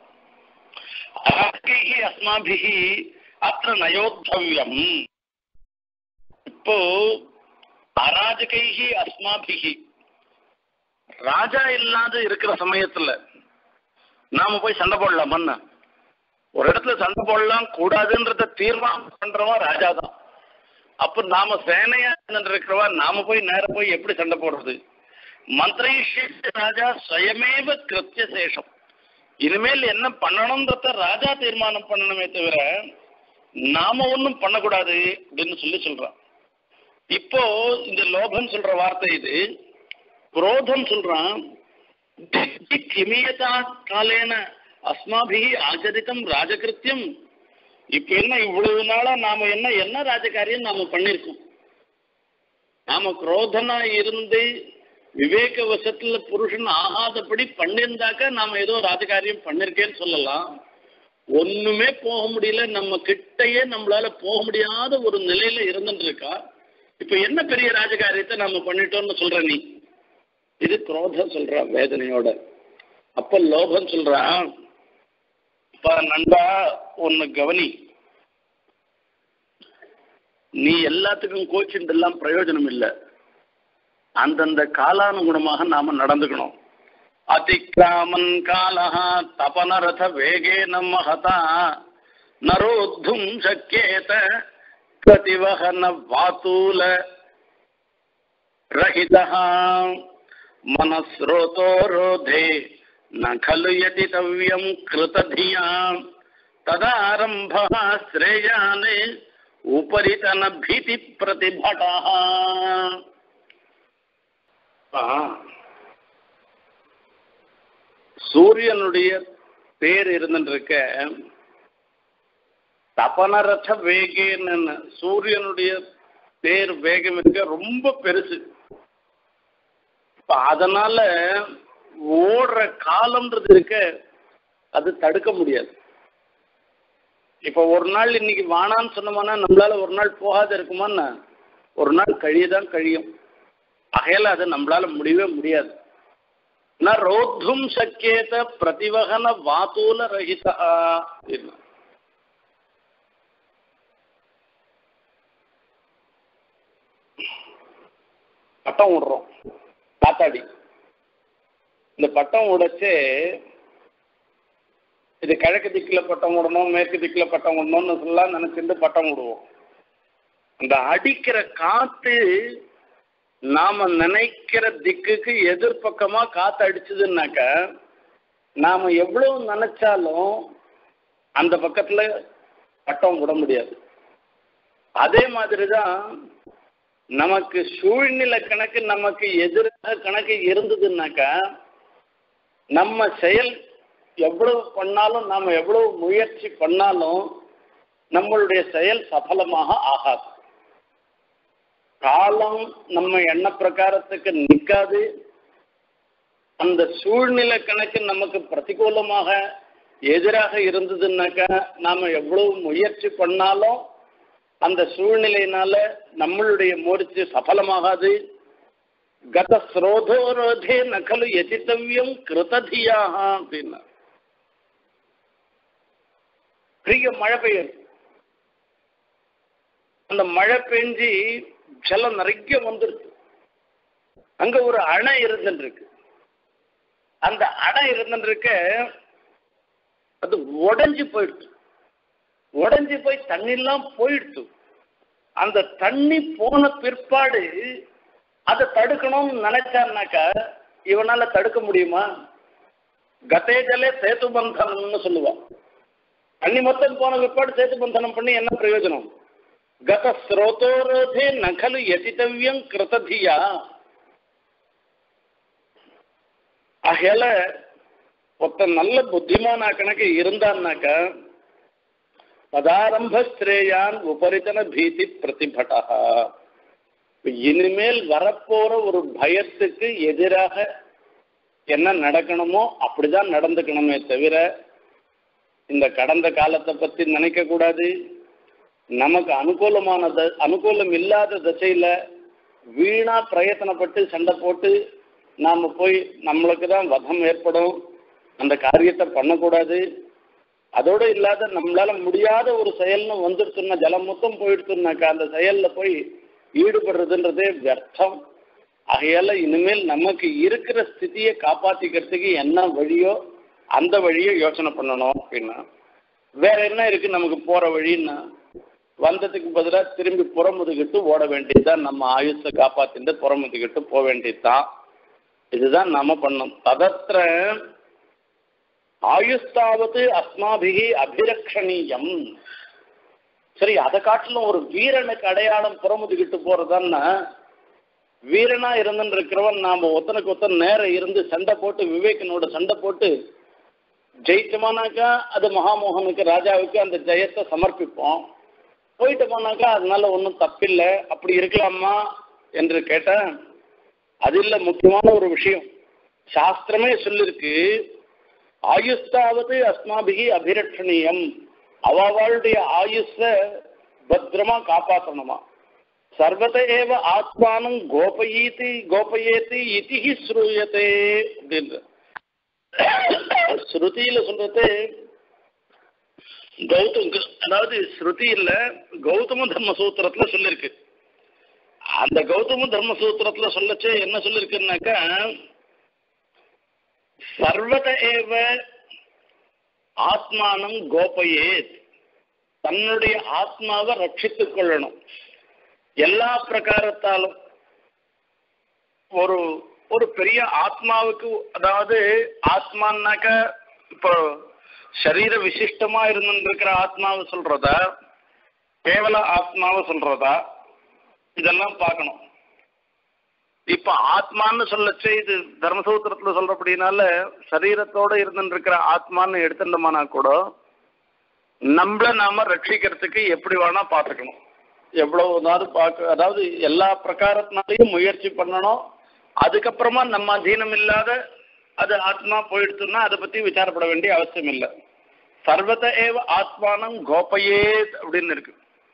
அராஜகைஹி அஸ்மாபிஹி அத்த நயோத்தவியம் இப்போ அராஜகைஹி அஸ்மாபிஹி ராஜா இல்லாத இருக்கிற சமயத்துல நாம போய் சண்டை போடலாமன்னா ஒரு இடத்துல சண்டை போடலாம் கூடாதுன்றத தீர்மானம் பண்றவன் ராஜா தான் அப்ப நாம சேனையா இருக்கிறவா நாம போய் நேர போய் எப்படி சண்டை போடுறது மந்திரைஷேஷ ராஜா ஸ்வயமேவ கிருத்திய சேஷம் இனிமேல் என்ன பண்ணணும்ன்றத ராஜா தீர்மானம் பண்ணணுமே தவிர நாம ஒன்றும் பண்ணக்கூடாது அப்படின்னு சொல்லி சொல்றான் இப்போ இந்த லோபம் சொல்ற வார்த்தை இது குரோதம் சொல்றான் கிமியதா காலேன அஸ்மாபி ஆச்சரித்தம் ராஜகிருத்தியம் இப்ப என்ன இவ்வளவு நாளா நாம என்ன என்ன ராஜகாரியம் நாம பண்ணிருக்கோம் நாம குரோதனா இருந்து விவேக வசத்துல புருஷன் ஆகாதபடி பண்ணியிருந்தாக்க நாம ஏதோ ராஜகாரியம் பண்ணிருக்கேன்னு சொல்லலாம் ஒண்ணுமே போக முடியல நம்ம கிட்டயே நம்மளால போக முடியாத ஒரு நிலையில இருந்துட்டு இருக்கா இப்ப என்ன பெரிய ராஜகாரியத்தை நாம பண்ணிட்டோம்னு சொல்ற நீ இது குரோதம் சொல்றா வேதனையோட அப்ப லோபம் சொல்றா இப்ப நண்பா ஒன்னு கவனி நீ எல்லாத்துக்கும் கோச்சிங் எல்லாம் பிரயோஜனம் இல்லை அந்தந்த காலானுகுணமாக நாம நடந்துக்கணும் அதிக்ராமன் காலஹா தபனரத வேகேன மகதா நரோத்தும் சக்கியேத பிரதிவகன வாத்தூல रहितः मनस्रोतो रोधे न खलु यतितव्यम् कृतधिया तदारम्भः श्रेयाने उपरितनभीतिप्रतिभटः சூரியனுடைய பேர் இருந்துருக்க தபனரத வேகேன்னு சூரியனுடைய பேர் வேகம் இருக்க ரொம்ப பெருசு இப்ப அதனால ஓடுற காலம்ன்றது இருக்க அது தடுக்க முடியாது இப்ப ஒரு நாள் இன்னைக்கு வானான்னு சொன்னோம்னா நம்மளால ஒரு நாள் போகாத இருக்குமான்னா ஒரு நாள் கழியதான் கழியும் ஆகையால அது நம்மளால முடியவே முடியாது ந ரோத்தும் சக்கியத பிரதிவகன வாத்தூல ரஹிதா அப்படின்னு பட்டம் விடுறோம் காத்தாடி இந்த பட்டம் உடைச்சு இது கிழக்கு திக்கில் பட்டம் விடணும் மேற்கு திக்கில் பட்டம் விடணும்னு சொல்லலாம் நினைச்சிட்டு பட்டம் விடுவோம் அந்த அடிக்கிற காத்து நாம நினைக்கிற திக்குக்கு எதிர்பக்கமா காத்து அடிச்சதுன்னாக்க நாம எவ்வளவு நினைச்சாலும் அந்த பக்கத்துல பட்டம் விட முடியாது அதே மாதிரிதான் நமக்கு சூழ்நிலை கணக்கு நமக்கு எதிராக கணக்கு இருந்ததுன்னாக்கா நம்ம செயல் எவ்வளவு பண்ணாலும் நாம எவ்வளவு முயற்சி பண்ணாலும் நம்மளுடைய செயல் சஃலமாக ஆகாது காலம் நம்ம எண்ண பிரகாரத்துக்கு நிற்காது அந்த சூழ்நிலை கணக்கு நமக்கு பிரதிகூலமாக எதிராக இருந்ததுன்னாக்கா நாம எவ்வளவு முயற்சி பண்ணாலும் அந்த சூழ்நிலையினால நம்மளுடைய முயற்சி சஃலமாகாது கத ஸ்ரோதோரோதே நகலு எதித்தவியம் கிருததியாக அப்படின்னா பெரிய மழை பெய்யும் அந்த மழை பெஞ்சு ஜலம் நிறைய வந்துருக்கு அங்க ஒரு அணை இருந்துருக்கு அந்த அணை இருந்துருக்க அது உடஞ்சி போயிடுச்சு உடஞ்சி போய் தண்ணிலாம் போயிடுச்சு அந்த தண்ணி போன பிற்பாடு அதை தடுக்கணும்னு நினைச்சான்னாக்கா இவனால தடுக்க முடியுமா கதேஜலே சேத்து பந்தனம்னு சொல்லுவான் தண்ணி மொத்தம் போன பிற்பாடு சேத்து பந்தனம் பண்ணி என்ன பிரயோஜனம் கத ஸ்ரோதோரோதே நகலு எதித்தவியம் கிருததியா ஆகையால ஒருத்தன் நல்ல புத்திமானா கணக்கு இருந்தான்னாக்கா பதாரம்ப ஸ்ரேயான் உபரிதன பீதி பிரதிபட்டா இனிமேல் வரப்போற ஒரு பயத்துக்கு எதிராக என்ன நடக்கணுமோ அப்படிதான் நடந்துக்கணுமே தவிர இந்த கடந்த காலத்தை பத்தி நினைக்க கூடாது நமக்கு அனுகூலமான த அனுகூலம் இல்லாத திசையில வீணா பிரயத்தனப்பட்டு சண்டை போட்டு நாம போய் நம்மளுக்கு தான் வதம் ஏற்படும் அந்த காரியத்தை பண்ணக்கூடாது அதோடு இல்லாத நம்மளால முடியாத ஒரு செயல்னு வந்துடுச்சுன்னா ஜலம் மொத்தம் போயிடுச்சுனாக்கா அந்த செயல்ல போய் ஈடுபடுறதுன்றதே வியர்த்தம் ஆகையால இனிமேல் நமக்கு இருக்கிற ஸ்திதியை காப்பாத்திக்கிறதுக்கு என்ன வழியோ அந்த வழியை யோசனை பண்ணணும் அப்படின்னா வேற என்ன இருக்கு நமக்கு போற வழின்னா வந்ததுக்கு பதிலாக திரும்பி புறமுதுகிட்டு ஓட வேண்டியதுதான் நம்ம ஆயுஷை காப்பாத்திட்டு புறமுதுகிட்டு போக வேண்டியதுதான் இதுதான் நாம பண்ணோம் ததத்திர ஆயுஸ்தாவது அஸ்மாபிகி அபிரக்ஷணீயம் சரி அதை காட்டிலும் ஒரு வீரனுக்கு அடையாளம் புறமுதுகிட்டு போறதுன்னா வீரனா இருந்துன்னு இருக்கிறவன் நாம ஒத்தனுக்கு ஒத்தன் நேரம் இருந்து சண்டை போட்டு விவேகனோட சண்டை போட்டு ஜெயிச்சோமானாக்கா அது மகாமோகனுக்கு ராஜாவுக்கு அந்த ஜெயத்தை சமர்ப்பிப்போம் போயிட்டு போனாக்கா அதனால ஒன்றும் தப்பில்லை அப்படி இருக்கலாமா என்று கேட்டேன் அது இல்லை முக்கியமான ஒரு விஷயம் சாஸ்திரமே சொல்லிருக்கு ஆயுஸ்தாவது அஸ்மாபிகி அபிரட்சணீயம் அவளுடைய ஆயுஷ பத்திரமா காப்பாற்றணுமா சர்வத ஏவ ஆத்மானம் கோபயீதி கோபயேதி இதிஹி ஸ்ரூயத்தே அப்படின்ற ஸ்ருதியில சொல்றது கௌதம் அதாவது ஸ்ருதியில கௌதம தர்ம சூத்திரத்துல சொல்லிருக்கு அந்த கௌதம தர்ம சூத்திரத்துல சொல்லச்சு என்ன சொல்லிருக்குன்னாக்கா சர்வத ஏவ ஆத்மானம் கோபயேத் தன்னுடைய ஆத்மாவை ரட்சித்துக் கொள்ளணும் எல்லா பிரகாரத்தாலும் ஒரு ஒரு பெரிய ஆத்மாவுக்கு அதாவது ஆத்மான்னாக்க இப்போ சரீர விசிஷ்டமா இருந்திருக்கிற ஆத்மாவை சொல்றதா கேவல ஆத்மாவை சொல்றதா இதெல்லாம் பார்க்கணும் இப்ப ஆத்மான்னு சொல்லச்சு இது தர்மசூத்திரத்துல சொல்றபடினால சரீரத்தோட இருந்துருக்கிற ஆத்மான்னு எடுத்துட்டோம்னா கூட நம்மள நாம ரட்சிக்கிறதுக்கு எப்படி வேணா பார்த்துக்கணும் எவ்வளவுதாவது பார்க்க அதாவது எல்லா பிரகாரத்தினாலையும் முயற்சி பண்ணணும் அதுக்கப்புறமா நம்ம அதீனம் இல்லாத அது ஆத்மா போயிடுச்சுன்னா அதை பத்தி விசாரப்பட வேண்டிய அவசியம் இல்லை சர்வத ஏவ ஆத்மானம் கோபயேத் அப்படின்னு இருக்கு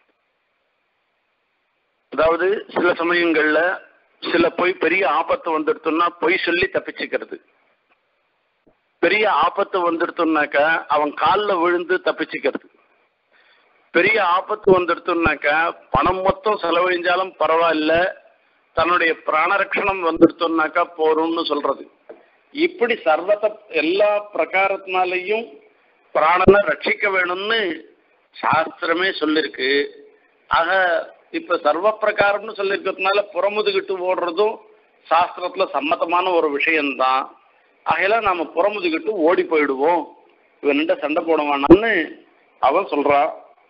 அதாவது சில சமயங்கள்ல சில பொய் பெரிய ஆபத்து வந்துடுத்துன்னா பொய் சொல்லி தப்பிச்சுக்கிறது பெரிய ஆபத்து வந்துடுத்துனாக்கா அவன் காலில் விழுந்து தப்பிச்சுக்கிறது பெரிய ஆபத்து வந்துடுத்துனாக்கா பணம் மொத்தம் செலவழிஞ்சாலும் பரவாயில்ல தன்னுடைய பிராணரட்சணம் வந்துடுத்துனாக்கா போரும்னு சொல்றது இப்படி சர்வத எல்லா பிரகாரத்தினாலையும் பிராணனை ரட்சிக்க வேணும்னு சாஸ்திரமே சொல்லிருக்கு ஆக இப்ப சர்வ பிரகாரம்னு சொல்லியிருக்கிறதுனால புறமுதுகிட்டு ஓடுறதும் சாஸ்திரத்துல சம்மதமான ஒரு விஷயம்தான் ஆகையில நாம புறமுதுகிட்டு ஓடி போயிடுவோம் இவன்கிட்ட சண்டை போட வேணாம்னு அவன் சொல்றான்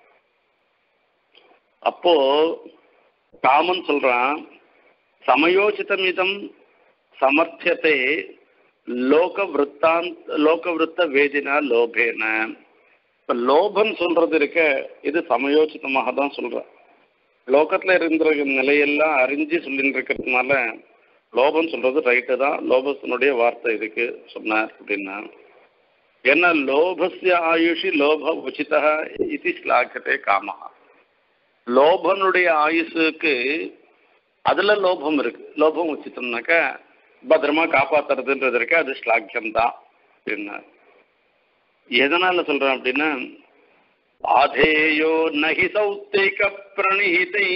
அப்போ காமன் சொல்றான் சமயோசிதமிதம் சமர்த்தியத்தை லோக விற்த்தாந்த் லோக விற்த்த வேதினா லோபேன இப்ப லோபம் சொல்றது இருக்க இது சமயோசிதமாக தான் சொல்றேன் லோகத்துல இருந்த நிலையெல்லாம் அறிஞ்சு சொல்லிட்டு இருக்கிறதுனால லோபம் சொல்றது ரைட்டு தான் லோபத்தினுடைய வார்த்தை இதுக்கு சொன்னார் அப்படின்னா ஏன்னா லோபஸ்ய ஆயுஷி லோப உச்சிதா இது ஸ்லாக்கத்தே காமஹா லோபனுடைய ஆயுசுக்கு அதுல லோபம் இருக்கு லோபம் உச்சித்தம்னாக்கா பத்திரமா காப்பாத்துறதுன்றது இருக்கு அது ஸ்லாக்கியம் தான் அப்படின்னா எதனால சொல்றேன் அப்படின்னா ஆதேயோ நகி சௌத்திக பிரணிஹிதை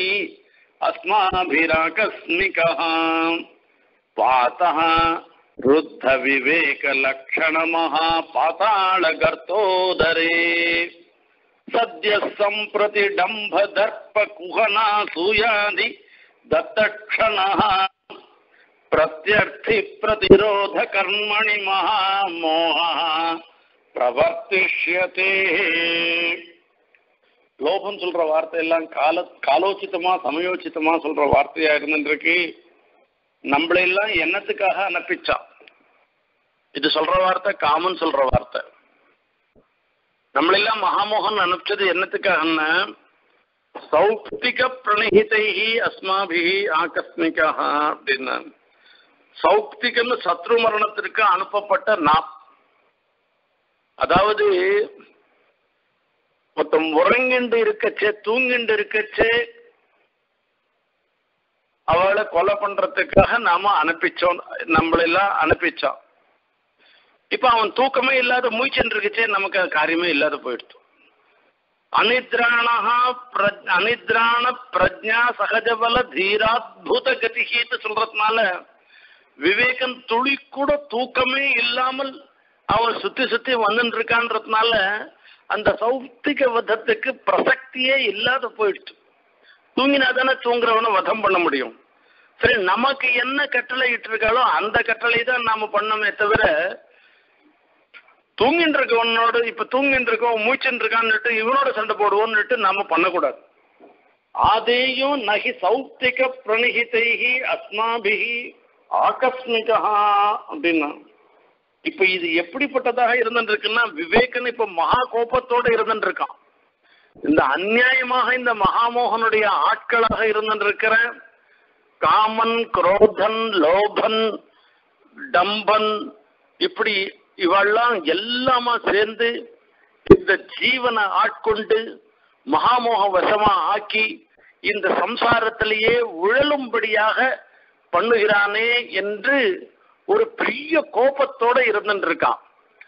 அஸ்மாபிராகஸ்மிகா பாத்தः ருத்த விவேக லக்ஷண மகா பாதாள கர்த்தோதரே சத்ய சம்பிரதி டம்ப தர்ப்ப குஹனா சூயாதி தத்தக்ஷணः பிரத்யர்த்தி பிரதிரோத கர்மணி மகாமோக பிரவர்த்திஷ்யதே லோபம் சொல்ற வார்த்தை எல்லாம் கால காலோச்சிதமா சமயோச்சிதமா சொல்ற வார்த்தையா இருந்துருக்கு நம்மளையெல்லாம் என்னத்துக்காக அனுப்பிச்சான் இது சொல்ற வார்த்தை காமன் சொல்ற வார்த்தை நம்மளெல்லாம் மகாமோகன் அனுப்பிச்சது என்னத்துக்காகன்னா சௌக்திக பிரணிகிதை அஸ்மாபி ஆகஸ்மிகா அப்படின்னா சௌக்திகன்னு சத்ரு மரணத்திற்கு அனுப்பப்பட்ட நாம் அதாவது மொத்தம் உறங்கிண்டு இருக்கச்சே தூங்கிண்டு இருக்கச்சே அவளை கொலை பண்றதுக்காக நாம அனுப்பிச்சோம் நம்மளெல்லாம் அனுப்பிச்சான் இப்ப அவன் தூக்கமே இல்லாத மூச்சுன்னு இருக்கச்சே நமக்கு அது காரியமே இல்லாத போயிடுச்சு அனித்ராணா பிரஜ் அனித்ராண பிரஜா சகஜபல தீராத்புத கதிகின்னு சொல்றதுனால விவேகன் துளி கூட தூக்கமே இல்லாமல் அவன் சுத்தி சுத்தி வந்துட்டு இருக்கான்றதுனால அந்த சௌத்திக வதத்துக்கு பிரசக்தியே இல்லாத போயிடுச்சு தூங்கினா தானே தூங்குறவனை வதம் பண்ண முடியும் சரி நமக்கு என்ன கட்டளை இட்டிருக்காளோ அந்த கட்டளை தான் நாம பண்ணோமே தவிர தூங்கிட்டு இருக்கவனோட இப்ப தூங்கிட்டு இருக்கவன் மூச்சுட்டு இருக்கான்னுட்டு இவனோட சண்டை போடுவோம்னுட்டு நாம பண்ணக்கூடாது ஆதேயும் நகி சௌத்திக பிரணிகிதைகி அஸ்மாபிகி ஆகஸ்மிகா அப்படின்னா இப்ப இது எப்படிப்பட்டதாக இருந்துருக்குன்னா விவேகன் இப்ப மகா கோபத்தோட இருந்துருக்கான் இந்த அநியாயமாக இந்த மகாமோகனுடைய ஆட்களாக இருந்திருக்கிற காமன் குரோதன் லோபன் டம்பன் இப்படி இவெல்லாம் எல்லாமா சேர்ந்து இந்த ஜீவனை ஆட்கொண்டு மகாமோக வசமா ஆக்கி இந்த சம்சாரத்திலேயே உழலும்படியாக பண்ணுகிறானே என்று ஒரு பெரிய கோபத்தோட இருந்துட்டு இருக்கான்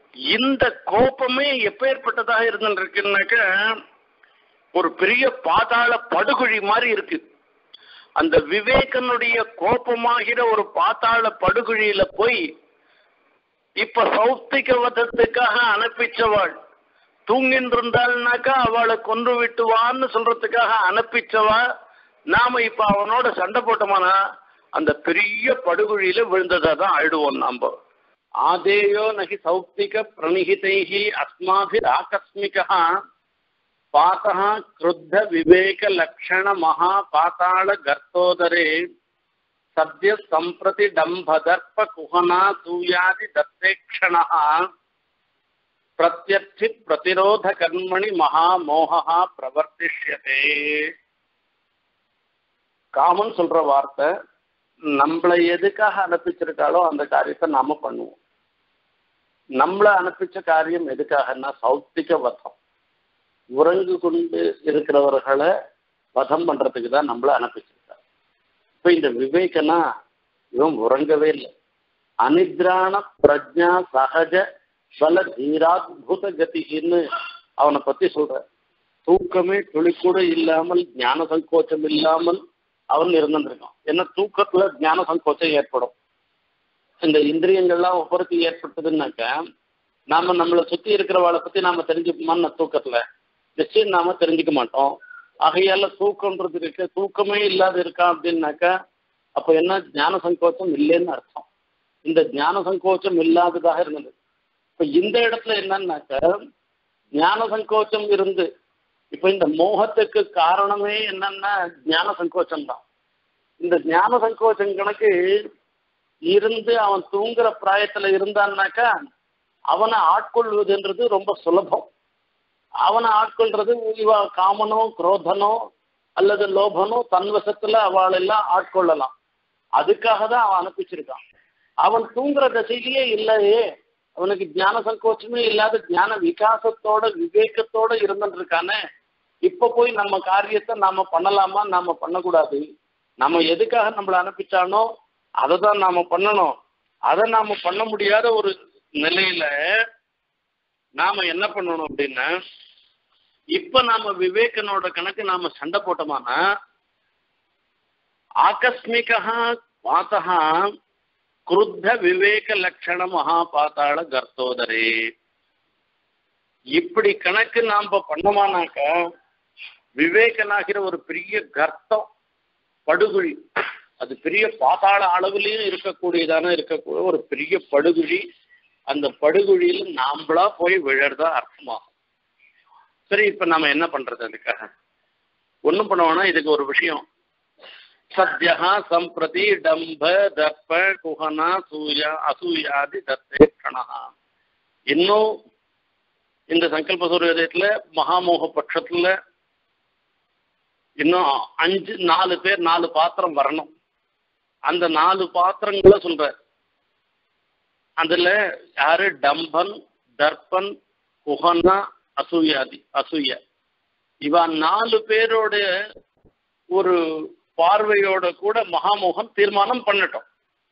இந்த கோபமே எப்பேற்பட்டதாக இருந்துருக்குன்னாக்க ஒரு பெரிய பாதாள படுகுழி மாதிரி இருக்கு அந்த விவேகனுடைய கோபமாகிற ஒரு பாதாள படுகுழியில போய் இப்ப சௌத்திக வதத்துக்காக அனுப்பிச்சவாள் தூங்கின்னு இருந்தாள்னாக்கா அவளை கொன்று விட்டுவான்னு சொல்றதுக்காக அனுப்பிச்சவா நாம இப்ப அவனோட சண்டை போட்டோமானா அந்த பெரிய படுகுழியில விழுந்ததா தான் அழுடுவோம் நாம ஆதேயோ நகி சௌப்திக பிரணிகிதைஹி அஸ்மாபிர் ஆகஸ்மிகா பாத்தः क्रुद्ध विवेक लक्षण महा पाताल गर्तोदरे सद्य संप्रति डम्भदर्प कुहना सूयादि दत्तेक्षणः प्रत्यर्थि प्रतिरोध कर्मणि महामोहः प्रवर्तिष्यते காமன் சொல்ற வார்த்தை நம்மளை எதுக்காக அனுப்பிச்சிருக்காளோ அந்த காரியத்தை நாம பண்ணுவோம் நம்மளை அனுப்பிச்ச காரியம் எதுக்காகன்னா சௌத்திக வதம் உறங்கு கொண்டு இருக்கிறவர்களை வதம் பண்றதுக்கு தான் நம்மள அனுப்பிச்சிருக்காரு இப்ப இந்த விவேகனா இவன் உறங்கவே இல்லை அனித்ராண பிரஜா சகஜ பல தீராத்புத கதின்னு அவனை பத்தி சொல்ற தூக்கமே துளி கூட இல்லாமல் ஞான சங்கோச்சம் இல்லாமல் அவன் இருந்திருக்கான் ஏன்னா தூக்கத்துல ஞான சங்கோச்சம் ஏற்படும் இந்த இந்திரியங்கள்லாம் ஒவ்வொருத்தி ஏற்பட்டதுன்னாக்க நாம நம்மளை சுத்தி இருக்கிறவாளை பத்தி நாம தெரிஞ்சுப்போமான்னு தூக்கத்துல நிச்சயம் நாம தெரிஞ்சுக்க மாட்டோம் ஆகையால தூக்கம்ன்றது இருக்கு தூக்கமே இல்லாத இருக்கான் அப்படின்னாக்கா அப்ப என்ன ஞான சங்கோச்சம் இல்லைன்னு அர்த்தம் இந்த ஞான சங்கோச்சம் இல்லாததாக இருந்தது இப்ப இந்த இடத்துல என்னன்னாக்க ஞான சங்கோச்சம் இருந்து இப்ப இந்த மோகத்துக்கு காரணமே என்னன்னா ஞான சங்கோச்சம் தான் இந்த ஞான சங்கோச்சம் கணக்கு இருந்து அவன் தூங்குற பிராயத்துல இருந்தான்னாக்கா அவனை ஆட்கொள்வதுன்றது ரொம்ப சுலபம் அவனை ஆட்கொள்றது இவ காமனோ குரோதனோ அல்லது லோபனோ தன்வசத்துல அவளெல்லாம் ஆட்கொள்ளலாம் அதுக்காக தான் அவன் அனுப்பிச்சிருக்கான் அவன் தூங்குற தசையிலேயே இல்லையே அவனுக்கு ஞான சங்கோச்சமே இல்லாத ஞான விகாசத்தோட விவேகத்தோட இருந்துட்டு இருக்கானே இப்ப போய் நம்ம காரியத்தை நாம பண்ணலாமா நாம பண்ணக்கூடாது நம்ம எதுக்காக நம்மளை அனுப்பிச்சானோ அதை தான் நாம பண்ணணும் அதை நாம பண்ண முடியாத ஒரு நிலையில நாம என்ன பண்ணணும் அப்படின்னா இப்ப நாம விவேகனோட கணக்கு நாம சண்டை போட்டோமானா ஆகஸ்மிகா வாத்தா குருத்த விவேக லட்சண மகாபாத்தாள கர்த்தோதரே இப்படி கணக்கு நாம பண்ணோமானாக்க விவேகனாகிற ஒரு பெரிய கர்த்தம் படுகுழி அது பெரிய பாதாள அளவுலயும் இருக்கக்கூடியதான இருக்கக்கூடிய ஒரு பெரிய படுகுழி அந்த படுகுழியில நாம்பளா போய் விழறதா அர்த்தமாகும் சரி இப்ப நாம என்ன பண்றது அதுக்காக ஒண்ணும் பண்ணுவோம்னா இதுக்கு ஒரு விஷயம் சத்யா சம்பிரதி டம்ப தர்ப்ப குஹனா சூயா அசூயாதி தத்தே கணஹா இன்னும் இந்த சங்கல்ப சூரியதயத்துல மகாமோக பட்சத்துல இன்னும் அஞ்சு நாலு பேர் நாலு பாத்திரம் வரணும் அந்த நாலு பாத்திரங்களை சொல்ற அதுல யாரு டம்பன் தர்ப்பன் குஹனா அசூயாதி அசூய இவ நாலு பேரோட ஒரு பார்வையோட கூட மகாமோகன் தீர்மானம் பண்ணட்டும்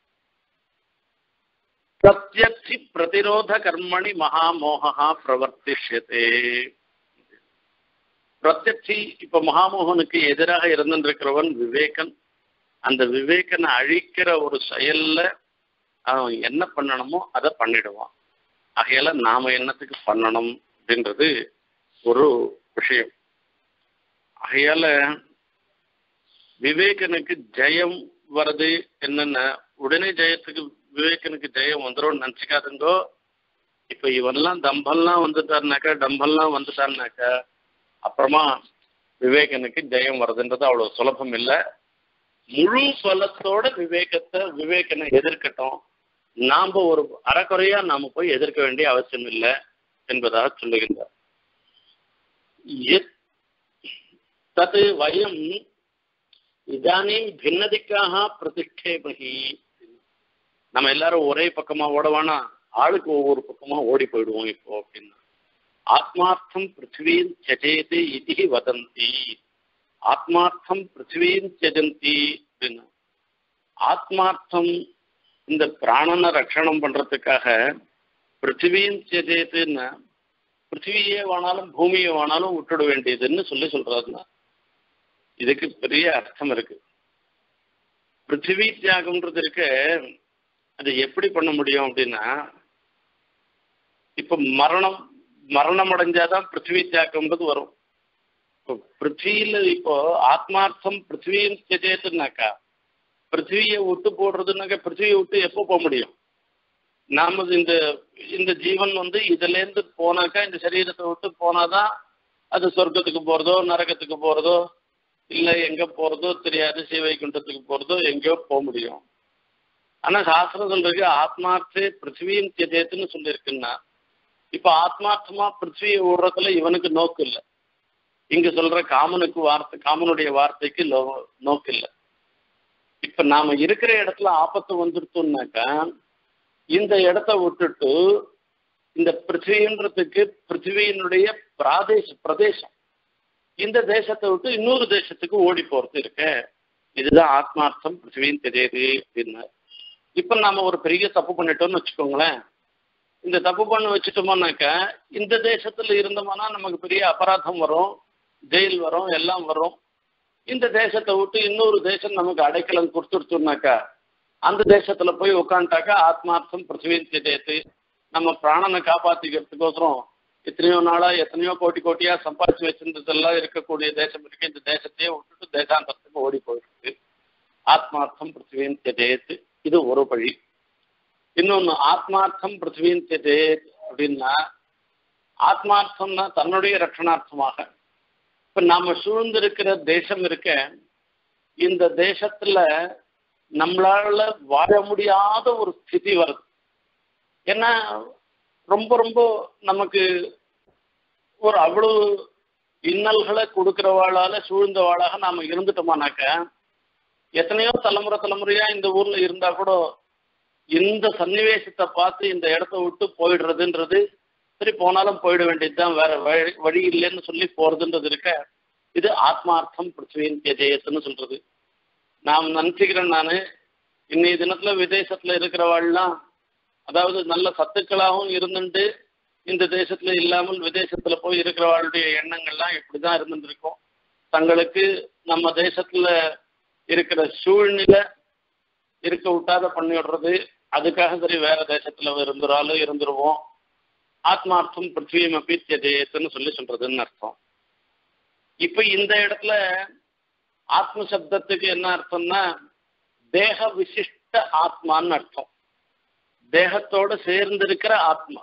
பிரத்யட்சி பிரதிரோத கர்மணி மகாமோகா பிரவர்த்திஷ்யதே பிரத்யட்சி இப்ப மகாமோகனுக்கு எதிராக இருந்திருக்கிறவன் விவேகன் அந்த விவேகனை அழிக்கிற ஒரு செயல்ல அவன் என்ன பண்ணணுமோ அதை பண்ணிடுவான் ஆகையால நாம என்னத்துக்கு பண்ணணும் அப்படின்றது ஒரு விஷயம் ஆகையால விவேகனுக்கு ஜெயம் வருது என்னென்ன உடனே ஜெயத்துக்கு விவேகனுக்கு ஜெயம் வந்துடும் நினச்சிக்காதுங்கோ இப்போ இவன்லாம் தம்பல்லாம் வந்துட்டாருனாக்கா டம்பல்லாம் வந்துட்டாருனாக்கா அப்புறமா விவேகனுக்கு ஜெயம் வருதுன்றது அவ்வளோ சுலபம் இல்லை முழு பலத்தோட விவேகத்தை விவேகனை எதிர்க்கட்டும் நாம் ஒரு அறக்குறையா நாம போய் எதிர்க்க வேண்டிய அவசியம் இல்லை என்பதாக சொல்லுகின்றார் தது வயம் இதானீம் பின்னதிக்காக பிரதிஷ்டேமகி நம்ம எல்லாரும் ஒரே பக்கமா ஓடவானா ஆளுக்கு ஒவ்வொரு பக்கமா ஓடி போயிடுவோம் இப்போ அப்படின்னா ஆத்மார்த்தம் பிருத்திவீன் தியஜேது இது வதந்தி ஆத்மார்த்தம் பிருத்திவீன் தியஜந்தி அப்படின்னு ஆத்மார்த்தம் இந்த பிராணனை ரட்சணம் பண்றதுக்காக பிருத்திவியும் சேதேத்துன்னா பிருத்திவியே வேணாலும் பூமியை வேணாலும் விட்டுட வேண்டியதுன்னு சொல்லி சொல்றாருன்னா இதுக்கு பெரிய அர்த்தம் இருக்கு பிருத்திவி தியாகம்ன்றது இருக்க அது எப்படி பண்ண முடியும் அப்படின்னா இப்ப மரணம் மரணம் அடைஞ்சாதான் பிருத்திவி தியாகம்ன்றது வரும் இப்போ பிருத்திவியில இப்போ ஆத்மார்த்தம் பிருத்திவியும் சேதேத்துனாக்கா பிருத்திவியை விட்டு போடுறதுனாக்கா பிருத்திவியை விட்டு எப்போ போக முடியும் நாம இந்த இந்த ஜீவன் வந்து இதுல இருந்து போனாக்கா இந்த சரீரத்தை விட்டு போனாதான் அது சொர்க்கத்துக்கு போறதோ நரகத்துக்கு போறதோ இல்ல எங்க போறதோ தெரியாது சிவைகுண்டத்துக்கு போறதோ எங்கேயோ போக முடியும் ஆனா சாஸ்திரம் சொல்றது ஆத்மார்த்தே பிருத்திவியும் தியதேத்துன்னு சொல்லியிருக்குன்னா இப்ப ஆத்மார்த்தமா பிருத்திவியை விடுறதுல இவனுக்கு நோக்கு இல்லை இங்க சொல்ற காமனுக்கு வார்த்தை காமனுடைய வார்த்தைக்கு லோ- நோக்கு இல்லை இப்ப நாம இருக்கிற இடத்துல ஆபத்து வந்துருத்தோம்னாக்கா இந்த இடத்த விட்டுட்டு இந்த பிருத்திவின்றதுக்கு பிருத்திவியினுடைய பிராதேச பிரதேசம் இந்த தேசத்தை விட்டு இன்னொரு தேசத்துக்கு ஓடி போறது இருக்க இதுதான் ஆத்மார்த்தம் பிருத்திவின்னு தெரியுது அப்படின்னு இப்ப நாம ஒரு பெரிய தப்பு பண்ணிட்டோம்னு வச்சுக்கோங்களேன் இந்த தப்பு பண்ண வச்சுட்டோமோனாக்கா இந்த தேசத்துல இருந்தோம்னா நமக்கு பெரிய அபராதம் வரும் ஜெயில் வரும் எல்லாம் வரும் இந்த தேசத்தை விட்டு இன்னொரு தேசம் நமக்கு அடைக்கலம் கொடுத்துடுச்சோம்னாக்கா அந்த தேசத்துல போய் உட்காந்துட்டாக்கா ஆத்மார்த்தம் பிருத்திவின் தேத்து நம்ம பிராணனை காப்பாத்திக்கிறதுக்கோசரம் எத்தனையோ நாளா எத்தனையோ கோடி கோட்டியா சம்பாதிச்சு வச்சிருந்ததெல்லாம் இருக்கக்கூடிய தேசம் இருக்கு இந்த தேசத்தையே விட்டுட்டு தேசாந்தரத்துக்கு ஓடி போயிருக்கு ஆத்மார்த்தம் பிருத்திவின் தேத்து இது ஒரு வழி இன்னொன்னு ஆத்மார்த்தம் பிருத்திவின் தேத் அப்படின்னா ஆத்மார்த்தம்னா தன்னுடைய ரட்சணார்த்தமாக இப்ப நாம சூழ்ந்திருக்கிற தேசம் இருக்க இந்த தேசத்துல நம்மளால வாழ முடியாத ஒரு ஸ்திதி வருது ஏன்னா ரொம்ப ரொம்ப நமக்கு ஒரு அவ்வளவு இன்னல்களை கொடுக்கிறவாளால சூழ்ந்தவாளாக நாம இருந்துட்டோமானாக்க எத்தனையோ தலைமுறை தலைமுறையா இந்த ஊர்ல இருந்தா கூட இந்த சன்னிவேசத்தை பார்த்து இந்த இடத்த விட்டு போயிடுறதுன்றது சரி போனாலும் போயிட வேண்டியதுதான் வேற வழி வழி இல்லைன்னு சொல்லி போறதுன்றது இருக்க இது ஆத்மார்த்தம் பிருத்திவின் தேஜயத்துன்னு சொல்றது நான் நினைச்சுக்கிறேன் நானு இன்னைய தினத்துல விதேசத்துல இருக்கிறவாள்லாம் அதாவது நல்ல சத்துக்களாகவும் இருந்துட்டு இந்த தேசத்துல இல்லாமல் விதேசத்துல போய் இருக்கிறவாளுடைய எண்ணங்கள்லாம் இப்படிதான் இருந்துட்டு இருக்கும் தங்களுக்கு நம்ம தேசத்துல இருக்கிற சூழ்நிலை இருக்க விட்டாத பண்ணி விடுறது அதுக்காக சரி வேற தேசத்துல இருந்துறாலும் இருந்துருவோம் ஆத்மார்த்தம் பிருத்திவியம் அப்பீத்தியதேத்துன்னு சொல்லி சொல்றதுன்னு அர்த்தம் இப்ப இந்த இடத்துல ஆத்ம சப்தத்துக்கு என்ன அர்த்தம்னா தேக விசிஷ்ட ஆத்மான்னு அர்த்தம் தேகத்தோட சேர்ந்திருக்கிற ஆத்மா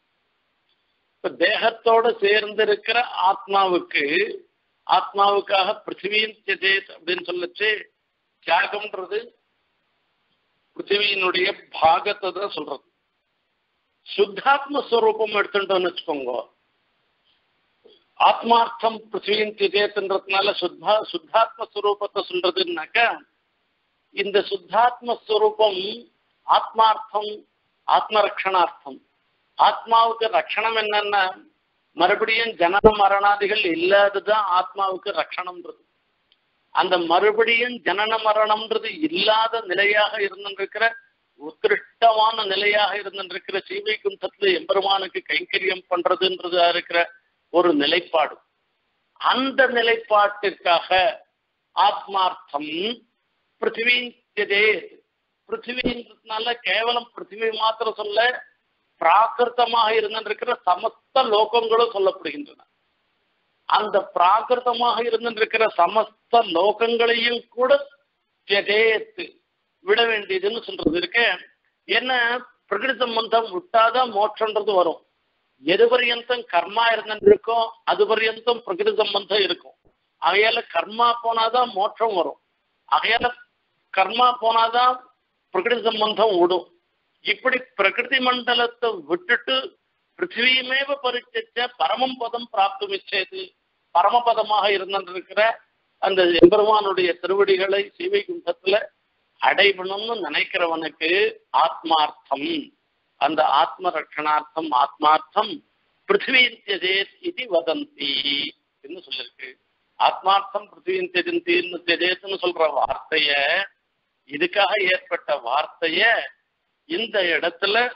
இப்ப தேகத்தோட சேர்ந்திருக்கிற ஆத்மாவுக்கு ஆத்மாவுக்காக பிருத்திவியின் தியதேத் அப்படின்னு சொல்லச்சு தியாகம்ன்றது பிருத்திவியினுடைய பாகத்தை தான் சொல்றது சுத்தாத்ம ஸ்வரூபம் எடுத்துட்டோம்னு வச்சுக்கோங்க ஆத்மார்த்தம் பிருத்திவியின் திதேத்துன்றதுனால சுத்தா சுத்தாத்ம ஸ்வரூபத்தை சொல்றதுன்னாக்க இந்த சுத்தாத்ம ஸ்வரூபம் ஆத்மார்த்தம் ஆத்மரக்ஷணார்த்தம் ஆத்மாவுக்கு ரக்ஷணம் என்னன்னா மறுபடியும் ஜனன மரணாதிகள் இல்லாததுதான் ஆத்மாவுக்கு ரக்ஷணம்ன்றது அந்த மறுபடியும் ஜனன மரணம்ன்றது இல்லாத நிலையாக இருந்திருக்கிற உத்கிருஷ்டமான நிலையாக இருந்திருக்கிற சீவை குந்தத்துல எம்பெருமானுக்கு கைங்கரியம் பண்றதுன்றது இருக்கிற ஒரு நிலைப்பாடு அந்த நிலைப்பாட்டிற்காக ஆத்மார்த்தம் பிருத்திவிந்ததே பிருத்திவின்றதுனால கேவலம் பிருத்திவி மாத்திரம் சொல்ல பிராகிருத்தமாக இருந்திருக்கிற சமஸ்த லோகங்களும் சொல்லப்படுகின்றன அந்த பிராகிருத்தமாக இருந்திருக்கிற சமஸ்த லோகங்களையும் கூட தியதேத்து விட வேண்டியதுன்னு சொல்றது இருக்க என்ன பிரகிருதி சம்பந்தம் விட்டாதான் மோட்சன்றது வரும் எது பர்யந்தம் கர்மா இருந்திருக்கோ அது பர்யந்தம் பிரகிருதி சம்பந்தம் இருக்கும் ஆகையால கர்மா போனாதான் மோட்சம் வரும் ஆகையால கர்மா போனாதான் பிரகிருதி சம்பந்தம் விடும் இப்படி பிரகிருதி மண்டலத்தை விட்டுட்டு பிருத்திவியுமேவ பரிச்ச பரமம் பதம் பிராப்துமிச்சது பரமபதமாக இருந்திருக்கிற அந்த எம்பெருமானுடைய திருவடிகளை சீவை குண்டத்துல அடைவணும்னு நினைக்கிறவனுக்கு ஆத்மார்த்தம் அந்த ஆத்ம ரட்சணார்த்தம் ஆத்மார்த்தம் பிருத்திவியதேத் இது வதந்தி என்று சொல்லிருக்கு ஆத்மார்த்தம் பிருத்திவியந்தின்னு தெதேத்னு சொல்ற வார்த்தைய இதுக்காக ஏற்பட்ட வார்த்தைய இந்த இடத்துல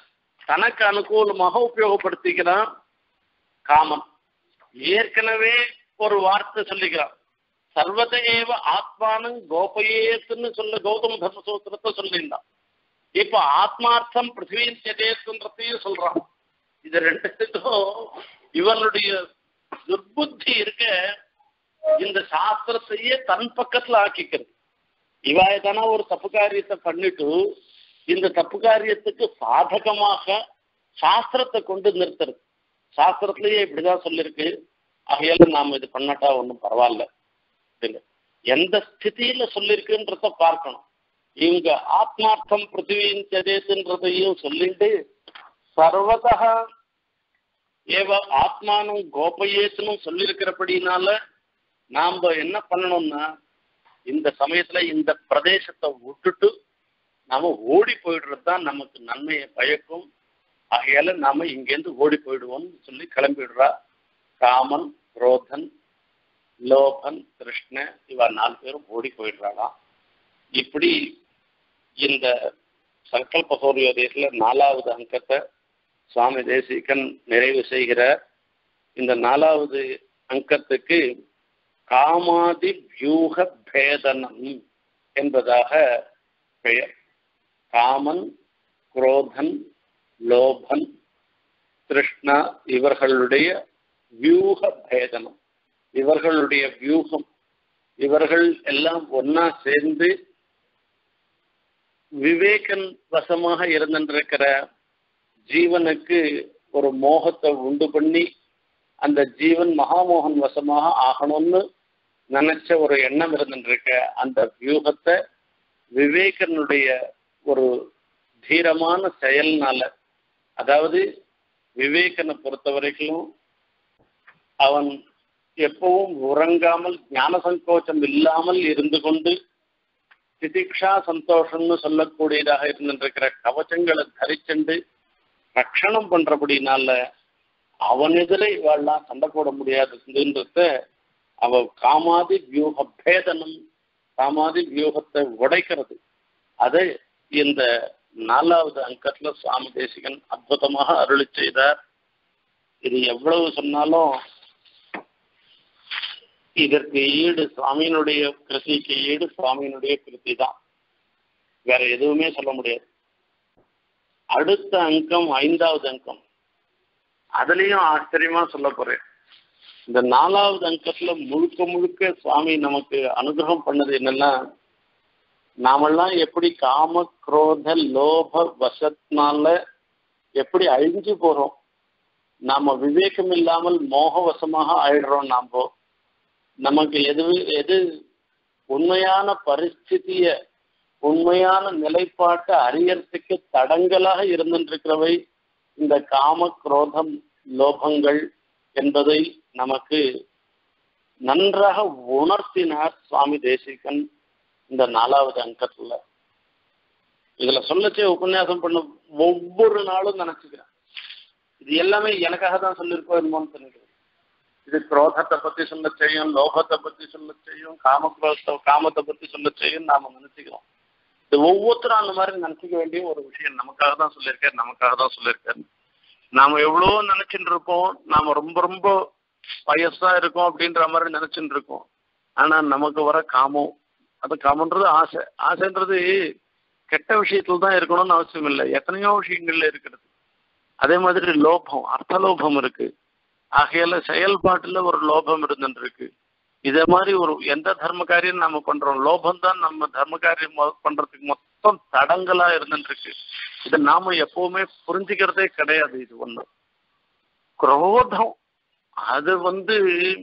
தனக்கு அனுகூலமாக உபயோகப்படுத்திக்கிறான் காமன் ஏற்கனவே ஒரு வார்த்தை சொல்லிக்கிறான் சர்வத ஏவ ஆத்மானம் கோபயேத்துன்னு சொல்ல கௌதம தர்மசூத்திரத்தை சொல்லியிருந்தான் இப்ப ஆத்மார்த்தம் பிருத்திவியின் ஜதேத்துன்றதையும் சொல்றான் இது ரெண்டுத்துக்கும் இவனுடைய துர்புத்தி இருக்க இந்த சாஸ்திரத்தையே தன் பக்கத்துல ஆக்கிக்கிறது இவ எதனா ஒரு தப்பு காரியத்தை பண்ணிட்டு இந்த தப்பு காரியத்துக்கு சாதகமாக சாஸ்திரத்தை கொண்டு நிறுத்துறது சாஸ்திரத்திலேயே இப்படிதான் சொல்லியிருக்கு ஆகையால நாம இது பண்ணட்டா ஒன்றும் பரவாயில்ல அப்படின்னு எந்த ஸ்திதியில சொல்லியிருக்குன்றத பார்க்கணும் இவங்க ஆத்மார்த்தம் பிருத்திவியின் சதேத்துன்றதையும் சொல்லிட்டு சர்வதா ஏவ ஆத்மானும் கோபயேத்துன்னு சொல்லியிருக்கிறபடினால நாம என்ன பண்ணணும்னா இந்த சமயத்துல இந்த பிரதேசத்தை விட்டுட்டு நாம ஓடி போயிடுறது தான் நமக்கு நன்மையை பயக்கும் ஆகையால நாம இங்கேருந்து ஓடி போயிடுவோம்னு சொல்லி கிளம்பிடுறா காமன் குரோதன் லோபன் கிருஷ்ண இவ நாலு பேரும் ஓடி போயிடுறாளாம் இப்படி இந்த சங்கல்ப சௌரியோதயத்துல நாலாவது அங்கத்தை சுவாமி தேசிகன் நிறைவு செய்கிறார் இந்த நாலாவது அங்கத்துக்கு காமாதி வியூக பேதனம் என்பதாக பெயர் காமன் குரோதன் லோபன் கிருஷ்ணா இவர்களுடைய வியூக பேதனம் இவர்களுடைய வியூகம் இவர்கள் எல்லாம் ஒன்னா சேர்ந்து விவேகன் வசமாக இருந்திருக்கிற ஜீவனுக்கு ஒரு மோகத்தை உண்டு பண்ணி அந்த ஜீவன் மகாமோகன் வசமாக ஆகணும்னு நினைச்ச ஒரு எண்ணம் இருந்துருக்க அந்த வியூகத்தை விவேகனுடைய ஒரு தீரமான செயல்னால அதாவது விவேகனை பொறுத்த வரைக்கும் அவன் எப்பவும் உறங்காமல் ஞான சங்கோச்சம் இல்லாமல் இருந்து கொண்டு திதிக்ஷா சந்தோஷம்னு சொல்லக்கூடியதாக இருந்திருக்கிற கவச்சங்களை தரிச்சுண்டு ரட்சணம் பண்றபடினால அவன் எதிரே இவாள்லாம் சண்டை போட முடியாதுன்றத அவ காமாதி வியூக பேதனம் காமாதி வியூகத்தை உடைக்கிறது அதை இந்த நாலாவது அங்கத்துல சுவாமி தேசிகன் அற்புதமாக அருளி செய்தார் இது எவ்வளவு சொன்னாலும் இதற்கு ஈடு சுவாமியினுடைய கிருதிக்கு ஈடு சுவாமியினுடைய கிருதி தான் வேற எதுவுமே சொல்ல முடியாது அடுத்த அங்கம் ஐந்தாவது அங்கம் அதுலயும் ஆச்சரியமா சொல்ல போறேன் இந்த நாலாவது அங்கத்துல முழுக்க முழுக்க சுவாமி நமக்கு அனுகிரகம் பண்ணது என்னன்னா நாமெல்லாம் எப்படி காம குரோத லோப வசத்தினால எப்படி அழிஞ்சு போறோம் நாம விவேகம் இல்லாமல் மோகவசமாக ஆயிடுறோம் நாம நமக்கு எது எது உண்மையான பரிஸ்திதிய உண்மையான நிலைப்பாட்டை அறியறதுக்கு தடங்கலாக இருந்திருக்கிறவை இந்த காம குரோதம் லோபங்கள் என்பதை நமக்கு நன்றாக உணர்த்தினார் சுவாமி தேசிகன் இந்த நாலாவது அங்கத்துல இதுல சொல்லச்சே உபன்யாசம் பண்ண ஒவ்வொரு நாளும் நினைச்சுக்கிறேன் இது எல்லாமே எனக்காக தான் சொல்லியிருக்கோம் என்னமோன்னு நினைக்கிறேன் இது குரோதத்தை பத்தி சொல்ல செய்யும் லோகத்தை பத்தி சொல்ல செய்யும் காம குரோத காமத்தை பத்தி சொல்ல செய்யும் நாம நினைச்சுக்கிறோம் இது ஒவ்வொருத்தரும் அந்த மாதிரி நினைச்சுக்க வேண்டிய ஒரு விஷயம் நமக்காக தான் சொல்லியிருக்காரு நமக்காக தான் சொல்லியிருக்காரு நாம எவ்வளவோ நினைச்சுட்டு இருப்போம் நாம ரொம்ப ரொம்ப வயசா இருக்கோம் அப்படின்ற மாதிரி நினைச்சுட்டு இருக்கோம் ஆனா நமக்கு வர காமம் அது காமன்றது ஆசை ஆசைன்றது கெட்ட விஷயத்துல தான் இருக்கணும்னு அவசியம் இல்லை எத்தனையோ விஷயங்கள்ல இருக்கிறது அதே மாதிரி லோபம் அர்த்த லோபம் இருக்கு ஆகையால செயல்பாட்டுல ஒரு லோபம் இருந்துட்டு இருக்கு இதே மாதிரி ஒரு எந்த தர்ம காரியம் நாம பண்றோம் லோபம் தான் நம்ம தர்ம காரியம் மொ- பண்றதுக்கு மொத்தம் தடங்களா இருந்துட்டு இருக்கு இதை நாம எப்பவுமே புரிஞ்சுக்கிறதே கிடையாது இது ஒண்ணு குரோதம் அது வந்து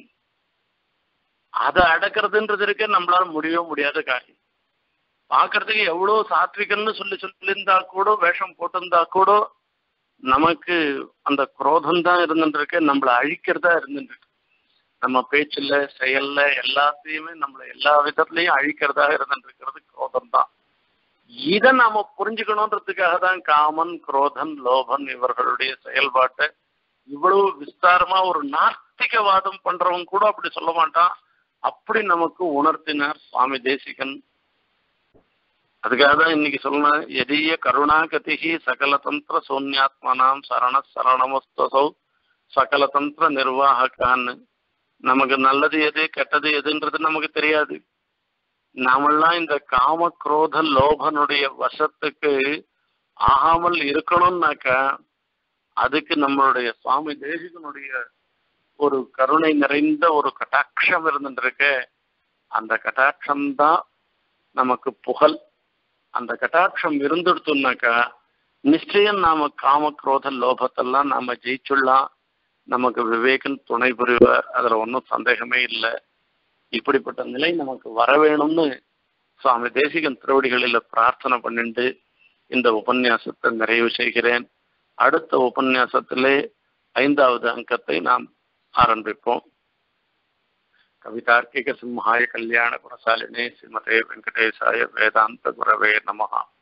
அதை அடக்கிறதுன்றது இருக்க நம்மளால முடியவே முடியாத காரியம் பார்க்கறதுக்கு எவ்வளவு சாத்விகன்னு சொல்லி சொல்லியிருந்தா கூட வேஷம் போட்டிருந்தா கூட நமக்கு அந்த குரோதம் தான் இருந்துட்டு இருக்கு நம்மளை அழிக்கிறதா இருந்துட்டு இருக்கு நம்ம பேச்சுல செயல்ல எல்லாத்தையுமே நம்மள எல்லா விதத்துலயும் அழிக்கிறதாக இருந்துட்டு இருக்கிறது குரோதம் தான் இதை நாம புரிஞ்சுக்கணுன்றதுக்காக தான் காமன் குரோதன் லோபன் இவர்களுடைய செயல்பாட்டை இவ்வளவு விஸ்தாரமா ஒரு நாஸ்திகவாதம் பண்றவங்க கூட அப்படி சொல்ல மாட்டான் அப்படி நமக்கு உணர்த்தினார் சுவாமி தேசிகன் அதுக்காக தான் இன்னைக்கு சொல்லணும் எதிய கருணாகதிகி சகல தந்திர சூன்யாத்மனாம் சரண சரணமஸ்தசௌ சகல தந்திர நிர்வாகக்கான்னு நமக்கு நல்லது எது கெட்டது எதுன்றது நமக்கு தெரியாது நாமெல்லாம் இந்த காம குரோத லோபனுடைய வசத்துக்கு ஆகாமல் இருக்கணும்னாக்கா அதுக்கு நம்மளுடைய சுவாமி தேசிகனுடைய ஒரு கருணை நிறைந்த ஒரு கட்டாட்சம் இருந்துருக்கு அந்த கட்டாட்சம் தான் நமக்கு புகழ் அந்த கட்டாட்சம் இருந்துடுத்துனாக்கா நிச்சயம் நாம காம குரோத லோபத்தெல்லாம் நாம ஜெயிச்சுடலாம் நமக்கு விவேகன் துணை புரிவார் அதுல ஒன்றும் சந்தேகமே இல்லை இப்படிப்பட்ட நிலை நமக்கு வர வேணும்னு சுவாமி தேசிகன் திருவடிகளில் பிரார்த்தனை பண்ணிட்டு இந்த உபன்யாசத்தை நிறைவு செய்கிறேன் அடுத்த உபன்யாசத்திலே ஐந்தாவது அங்கத்தை நாம் ஆரம்பிப்போம் கவிதார்க்கிக சிம்ஹாய கல்யாண குணசாலினே ஸ்ரீமதே வெங்கடேசாய வேதாந்த குரவே நமஹா